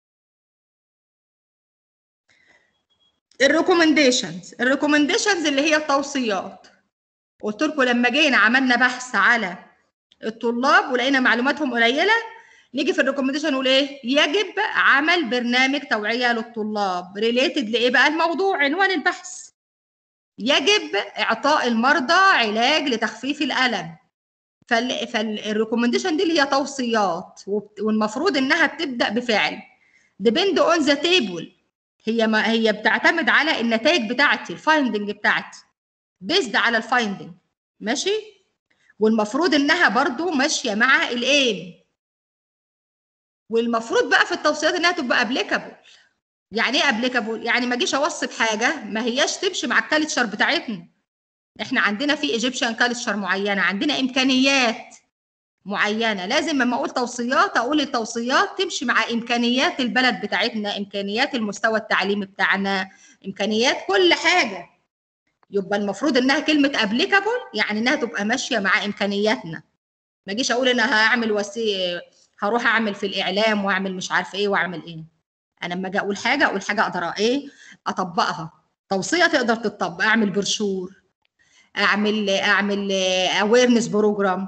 الريكومنديشنز الريكومنديشنز اللي هي التوصيات قلت لكم لما جينا عملنا بحث على الطلاب ولقينا معلوماتهم قليله نيجي في الريكومنديشن نقول ايه يجب عمل برنامج توعيه للطلاب ريليتد لايه بقى الموضوع عنوان البحث يجب اعطاء المرضى علاج لتخفيف الالم فال فالريكومنديشن دي اللي هي توصيات وبت- والمفروض انها بتبدا بفعل depend on the table هي ما هي بتعتمد على النتائج بتاعتي الفايندنج بتاعتي بيزد على الفايندنج ماشي والمفروض انها برضو ماشيه مع الايم والمفروض بقى في التوصيات انها تبقى ابليكابل يعني ايه ابليكابل يعني ما اجيش اوصي بحاجه ما هياش تمشي مع الكالتشر بتاعتنا احنا عندنا في ايجيبشن كالتشر معينه عندنا امكانيات معينه لازم لما اقول توصيات اقول التوصيات تمشي مع امكانيات البلد بتاعتنا امكانيات المستوى التعليمي بتاعنا امكانيات كل حاجه يبقى المفروض انها كلمه ابليكابل يعني انها تبقى ماشيه مع امكانياتنا ما اجيش اقول انا هعمل وسي هروح اعمل في الاعلام واعمل مش عارفه ايه واعمل ايه انا لما اجي اقول حاجه اقول حاجه اقدر ايه اطبقها توصيه تقدر تطبق اعمل برشور اعمل اعمل اويرنس بروجرام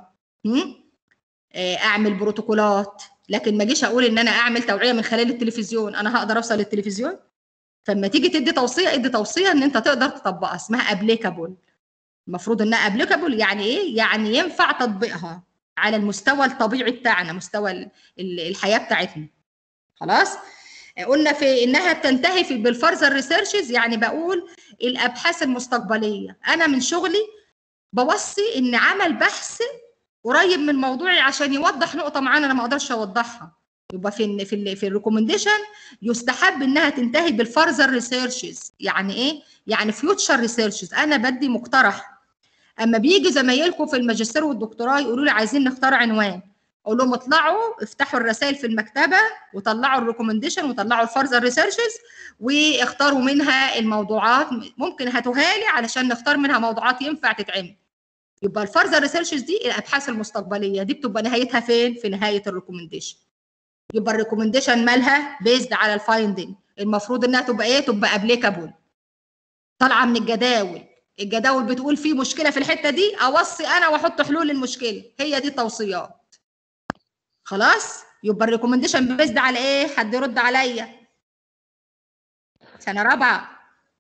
اعمل بروتوكولات لكن ما اجيش اقول ان انا اعمل توعيه من خلال التلفزيون انا هقدر اوصل للتلفزيون فلما تيجي تدي توصيه ادي توصيه ان انت تقدر تطبقها اسمها ابليكابل المفروض انها ابليكابل يعني ايه يعني ينفع تطبيقها على المستوى الطبيعي بتاعنا مستوى ال- ال- الحياه بتاعتنا خلاص قلنا في انها بتنتهي في بالفرزر ريسيرشز يعني بقول الابحاث المستقبليه انا من شغلي بوصي ان عمل بحث قريب من موضوعي عشان يوضح نقطه معينه انا ما اقدرش اوضحها يبقى في ال في ال في الريكومنديشن يستحب انها تنتهي بالفرزر ريسيرشز يعني ايه يعني فيوتشر ريسيرشز انا بدي مقترح اما بيجي زمايلكم في الماجستير والدكتوراه يقولوا لي عايزين نختار عنوان اقول لهم اطلعوا افتحوا الرسائل في المكتبه وطلعوا الريكومنديشن وطلعوا الفرزر ريسيرشز واختاروا منها الموضوعات ممكن هاتوها لي علشان نختار منها موضوعات ينفع تتعمل يبقى الفرزر ريسيرشز دي الابحاث المستقبليه دي بتبقى نهايتها فين في نهايه الريكومنديشن يبقى الريكومنديشن مالها بيزد على الفايندنج المفروض انها تبقى ايه تبقى ابليكابل طالعه من الجداول الجداول بتقول في مشكله في الحته دي اوصي انا واحط حلول للمشكله هي دي التوصيات خلاص يبقى الريكومنديشن بيزد على ايه حد يرد عليا سنه رابعه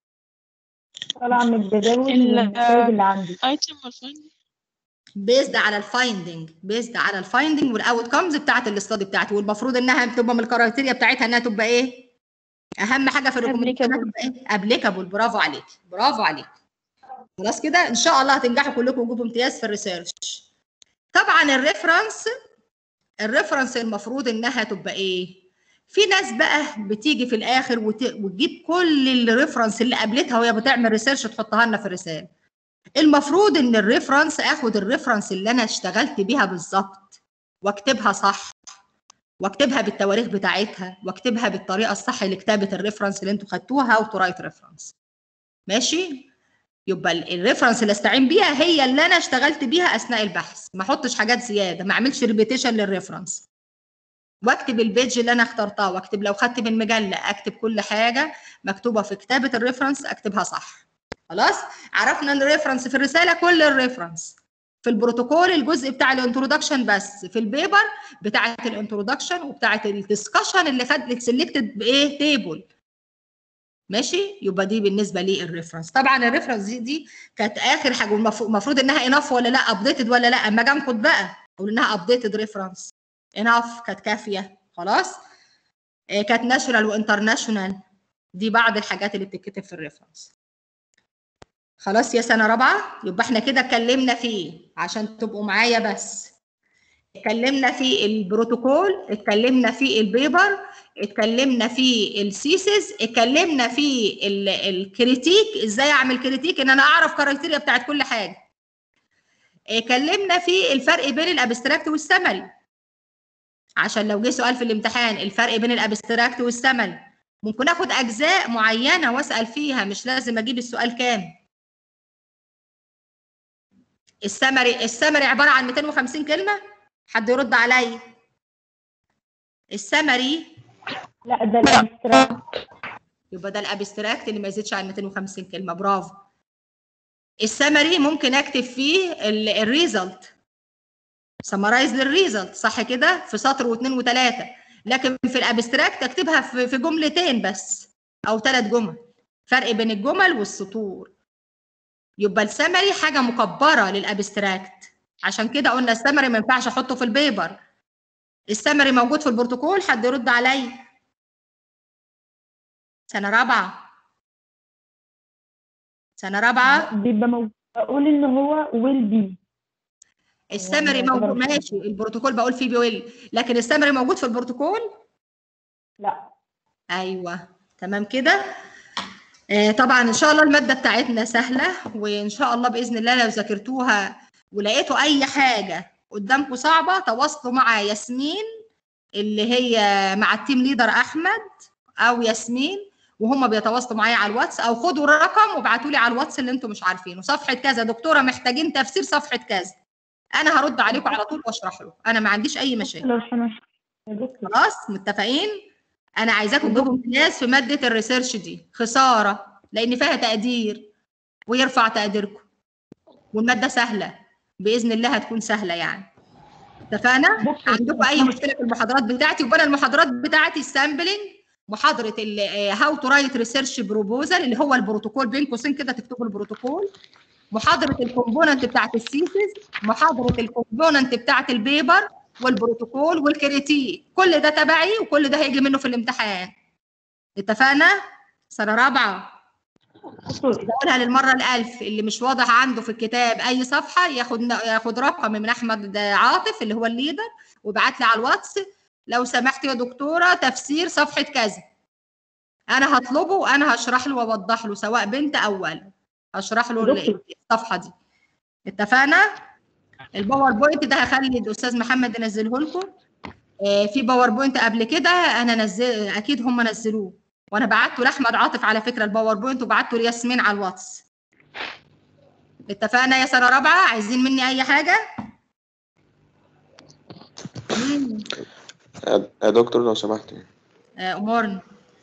طالعه من الجداول ال- والنتائج اللي عندي ايتم والفايندنج بيزد على الفايندنج بيزد على الفايندنج والاوت كومز بتاعت الاستادي بتاعتي والمفروض انها بتبقى من الكرايتيريا بتاعتها انها تبقى ايه اهم حاجه في الريكومنديشن Applicable. تبقى ايه ابليكابل برافو عليك برافو عليك خلاص كده ان شاء الله هتنجحوا كلكم وتجيبوا امتياز في الريسيرش طبعا الريفرنس الريفرنس المفروض انها تبقى ايه في ناس بقى بتيجي في الاخر وت... وتجيب كل الريفرنس اللي قابلتها وهي بتعمل ريسيرش تحطها لنا في الرساله المفروض ان الريفرنس اخد الريفرنس اللي انا اشتغلت بيها بالظبط واكتبها صح واكتبها بالتواريخ بتاعتها واكتبها بالطريقه الصح لكتابه الريفرنس اللي انتوا خدتوها او تو رايت ريفرنس ماشي يبقى ال- الريفرنس اللي استعين بيها هي اللي انا اشتغلت بيها اثناء البحث ما احطش حاجات زياده ما اعملش ريبيتيشن للريفرنس واكتب البيج اللي انا اخترتها واكتب لو خدت من مجله اكتب كل حاجه مكتوبه في كتابه الريفرنس اكتبها صح خلاص عرفنا ان الريفرنس في الرساله كل الريفرنس في البروتوكول الجزء بتاع الانترودكشن بس في البيبر بتاعه الانترودكشن وبتاعه الدسكشن اللي خد سيلكتد بايه تيبل ماشي يبقى دي بالنسبه للريفرنس طبعا الريفرنس دي دي كانت اخر حاجه المفروض انها اناف ولا لا ابديتد ولا لا اما اجي انقد بقى اقول انها ابديتد ريفرنس اناف كانت كافيه خلاص آه، كانت ناشونال وانترناشونال دي بعض الحاجات اللي بتتكتب في الريفرنس خلاص يا سنه رابعه يبقى احنا كده اتكلمنا فيه عشان تبقوا معايا بس اتكلمنا في البروتوكول اتكلمنا في البيبر اتكلمنا في السيسز اتكلمنا في ال- الكريتيك ازاي اعمل كريتيك ان انا اعرف كرايتيريا بتاعت كل حاجه اتكلمنا في الفرق بين الابستراكت والسمري عشان لو جه سؤال في الامتحان الفرق بين الابستراكت والسمري ممكن اخد اجزاء معينه واسال فيها مش لازم اجيب السؤال كامل السمري السمري عباره عن 250 كلمه حد يرد عليا السمري لا ده الابستراكت يبقى ده الابستراكت اللي ما يزيدش عن 250 كلمه برافو السمري ممكن اكتب فيه الريزلت سمرايز للريزلت صح كده في سطر واثنين وثلاثه لكن في الابستراكت اكتبها في في جملتين بس او ثلاث جمل فرق بين الجمل والسطور يبقى السمري حاجه مكبره للابستراكت عشان كده قلنا السمري ما ينفعش احطه في البيبر السمري موجود في البروتوكول حد يرد عليا سنه رابعه سنه رابعه بيبقى موجود اقول ان هو ويل بي السمري يعتبر موجود فيه. ماشي البروتوكول بقول فيه بيقول لكن السمري موجود في البروتوكول لا ايوه تمام كده آه طبعا ان شاء الله الماده بتاعتنا سهله وان شاء الله باذن الله لو ذاكرتوها ولقيتوا اي حاجه قدامكم صعبه تواصلوا مع ياسمين اللي هي مع التيم ليدر احمد او ياسمين وهم بيتواصلوا معايا على الواتس او خدوا الرقم وابعتوا لي على الواتس اللي انتم مش عارفينه صفحه كذا دكتوره محتاجين تفسير صفحه كذا انا هرد عليكم على طول واشرح له انا ما عنديش اي مشاكل لو سمحت يا دكتور خلاص متفقين انا عايزاكم تجيبوا امتياز في ماده الريسيرش دي خساره لان فيها تقدير ويرفع تقديركم والماده سهله باذن الله هتكون سهله يعني اتفقنا دكتور، عندكم اي مشكله في المحاضرات بتاعتي وانا المحاضرات بتاعتي السامبلنج محاضره هاو تو رايت ريسيرش بروبوزال اللي هو البروتوكول بين قوسين كده تكتبوا البروتوكول محاضره الكومبوننت بتاعت السيسز محاضره الكومبوننت بتاعت البيبر والبروتوكول والكريتيك كل ده تبعي وكل ده هيجي منه في الامتحان اتفقنا سنه رابعه دكتور بقولها للمره الالف اللي مش واضح عنده في الكتاب اي صفحه ياخد ياخد رقم من احمد عاطف اللي هو الليدر ويبعت لي على الواتس لو سمحت يا دكتوره تفسير صفحه كذا انا هطلبه وانا هشرح له واوضح له سواء بنت او ولد هشرح له دكتور. الصفحه دي اتفقنا الباوربوينت ده هخلي الاستاذ محمد ينزله لكم آه، في باوربوينت قبل كده انا نزل اكيد هم نزلوه وانا بعته لاحمد عاطف على فكره الباوربوينت وبعته لياسمين على الواتس اتفقنا يا سنه رابعه عايزين مني اي حاجه مم. يا يا دكتور لو سمحت آه، امورني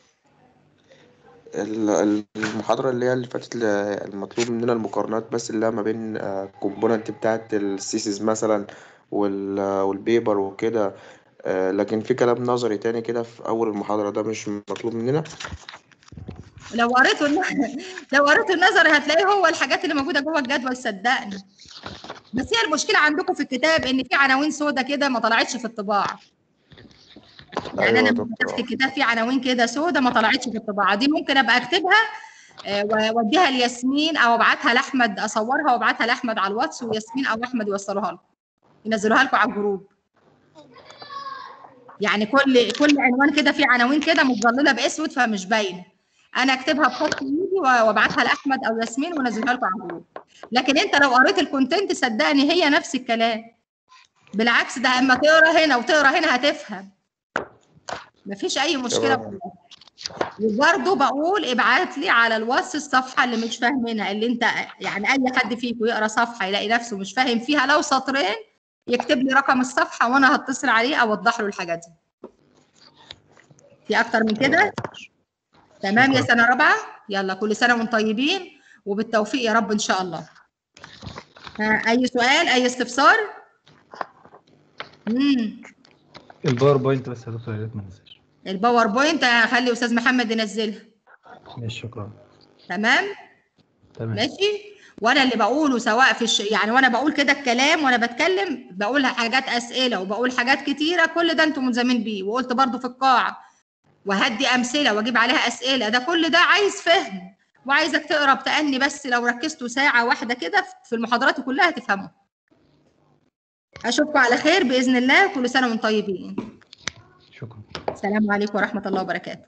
ال- المحاضرة اللي هي اللي فاتت ل- المطلوب مننا المقارنات بس اللي هي ما بين الكومبوننت بتاعت السيسز مثلا وال- والبيبر وكده آه، لكن في كلام نظري تاني كده في أول المحاضرة ده مش مطلوب مننا لو قريته الن- لو قريته النظري هتلاقيه هو الحاجات اللي موجوده جوه الجدول صدقني بس هي المشكله عندكم في الكتاب ان في عناوين سودا كده ما طلعتش في الطباعه يعني أيوة انا يا لما دكتور. فتحت الكتاب في عناوين كده سودا ما طلعتش في الطباعه دي ممكن ابقى اكتبها آه، واديها لياسمين او ابعتها لاحمد اصورها وابعتها لاحمد على الواتس وياسمين او احمد يوصلوها لكم ينزلوها لكم على الجروب يعني كل كل عنوان كده في عناوين كده متظلله باسود فمش باينه انا اكتبها بخط ايدي وابعتها لاحمد او ياسمين وانزلها لكم على الجروب لكن انت لو قريت الكونتنت صدقني هي نفس الكلام بالعكس ده اما تقرا هنا وتقرا هنا هتفهم مفيش اي مشكله تمام. وبرضه بقول ابعت لي على الواتس الصفحه اللي مش فاهمينها اللي انت يعني اي حد فيكم يقرا صفحه يلاقي نفسه مش فاهم فيها لو سطرين يكتب لي رقم الصفحه وانا هتصل عليه اوضح له الحاجات دي في اكتر من كده تمام يا سنه رابعه يلا كل سنه وانتم طيبين وبالتوفيق يا رب ان شاء الله ها اي سؤال اي استفسار امم الباوربوينت بس يا دكتور يا ريت ما ننساش الباوربوينت هخلي استاذ محمد ينزلها ماشي شكرا تمام تمام ماشي وانا اللي بقوله سواء في الش... يعني وانا بقول كده الكلام وانا بتكلم بقول حاجات اسئله وبقول حاجات كتيره كل ده انتم ملزمين بيه وقلت برضو في القاعه وهدي امثله واجيب عليها اسئله ده كل ده عايز فهم وعايزك تقرا بتأني بس لو ركزتوا ساعه واحده كده في المحاضرات كلها تفهموا اشوفكم على خير باذن الله كل سنه وانتم طيبين شكرا السلام عليكم ورحمه الله وبركاته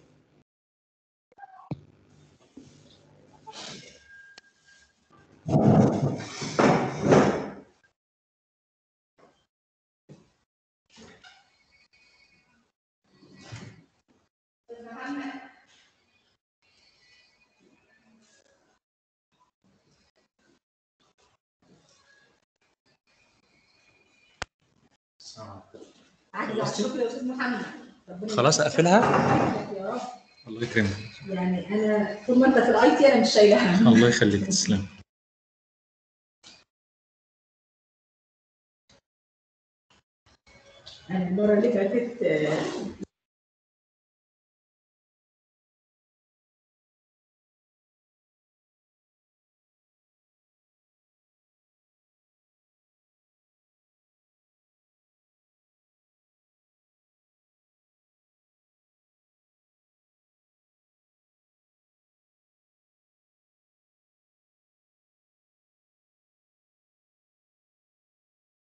شكرا يا استاذ محمد خلاص اقفلها يا رب الله يكرمك يعني انا طول ما انت في الاي تي انا مش شايلها الله يخليك تسلم انا المره اللي فاتت آه،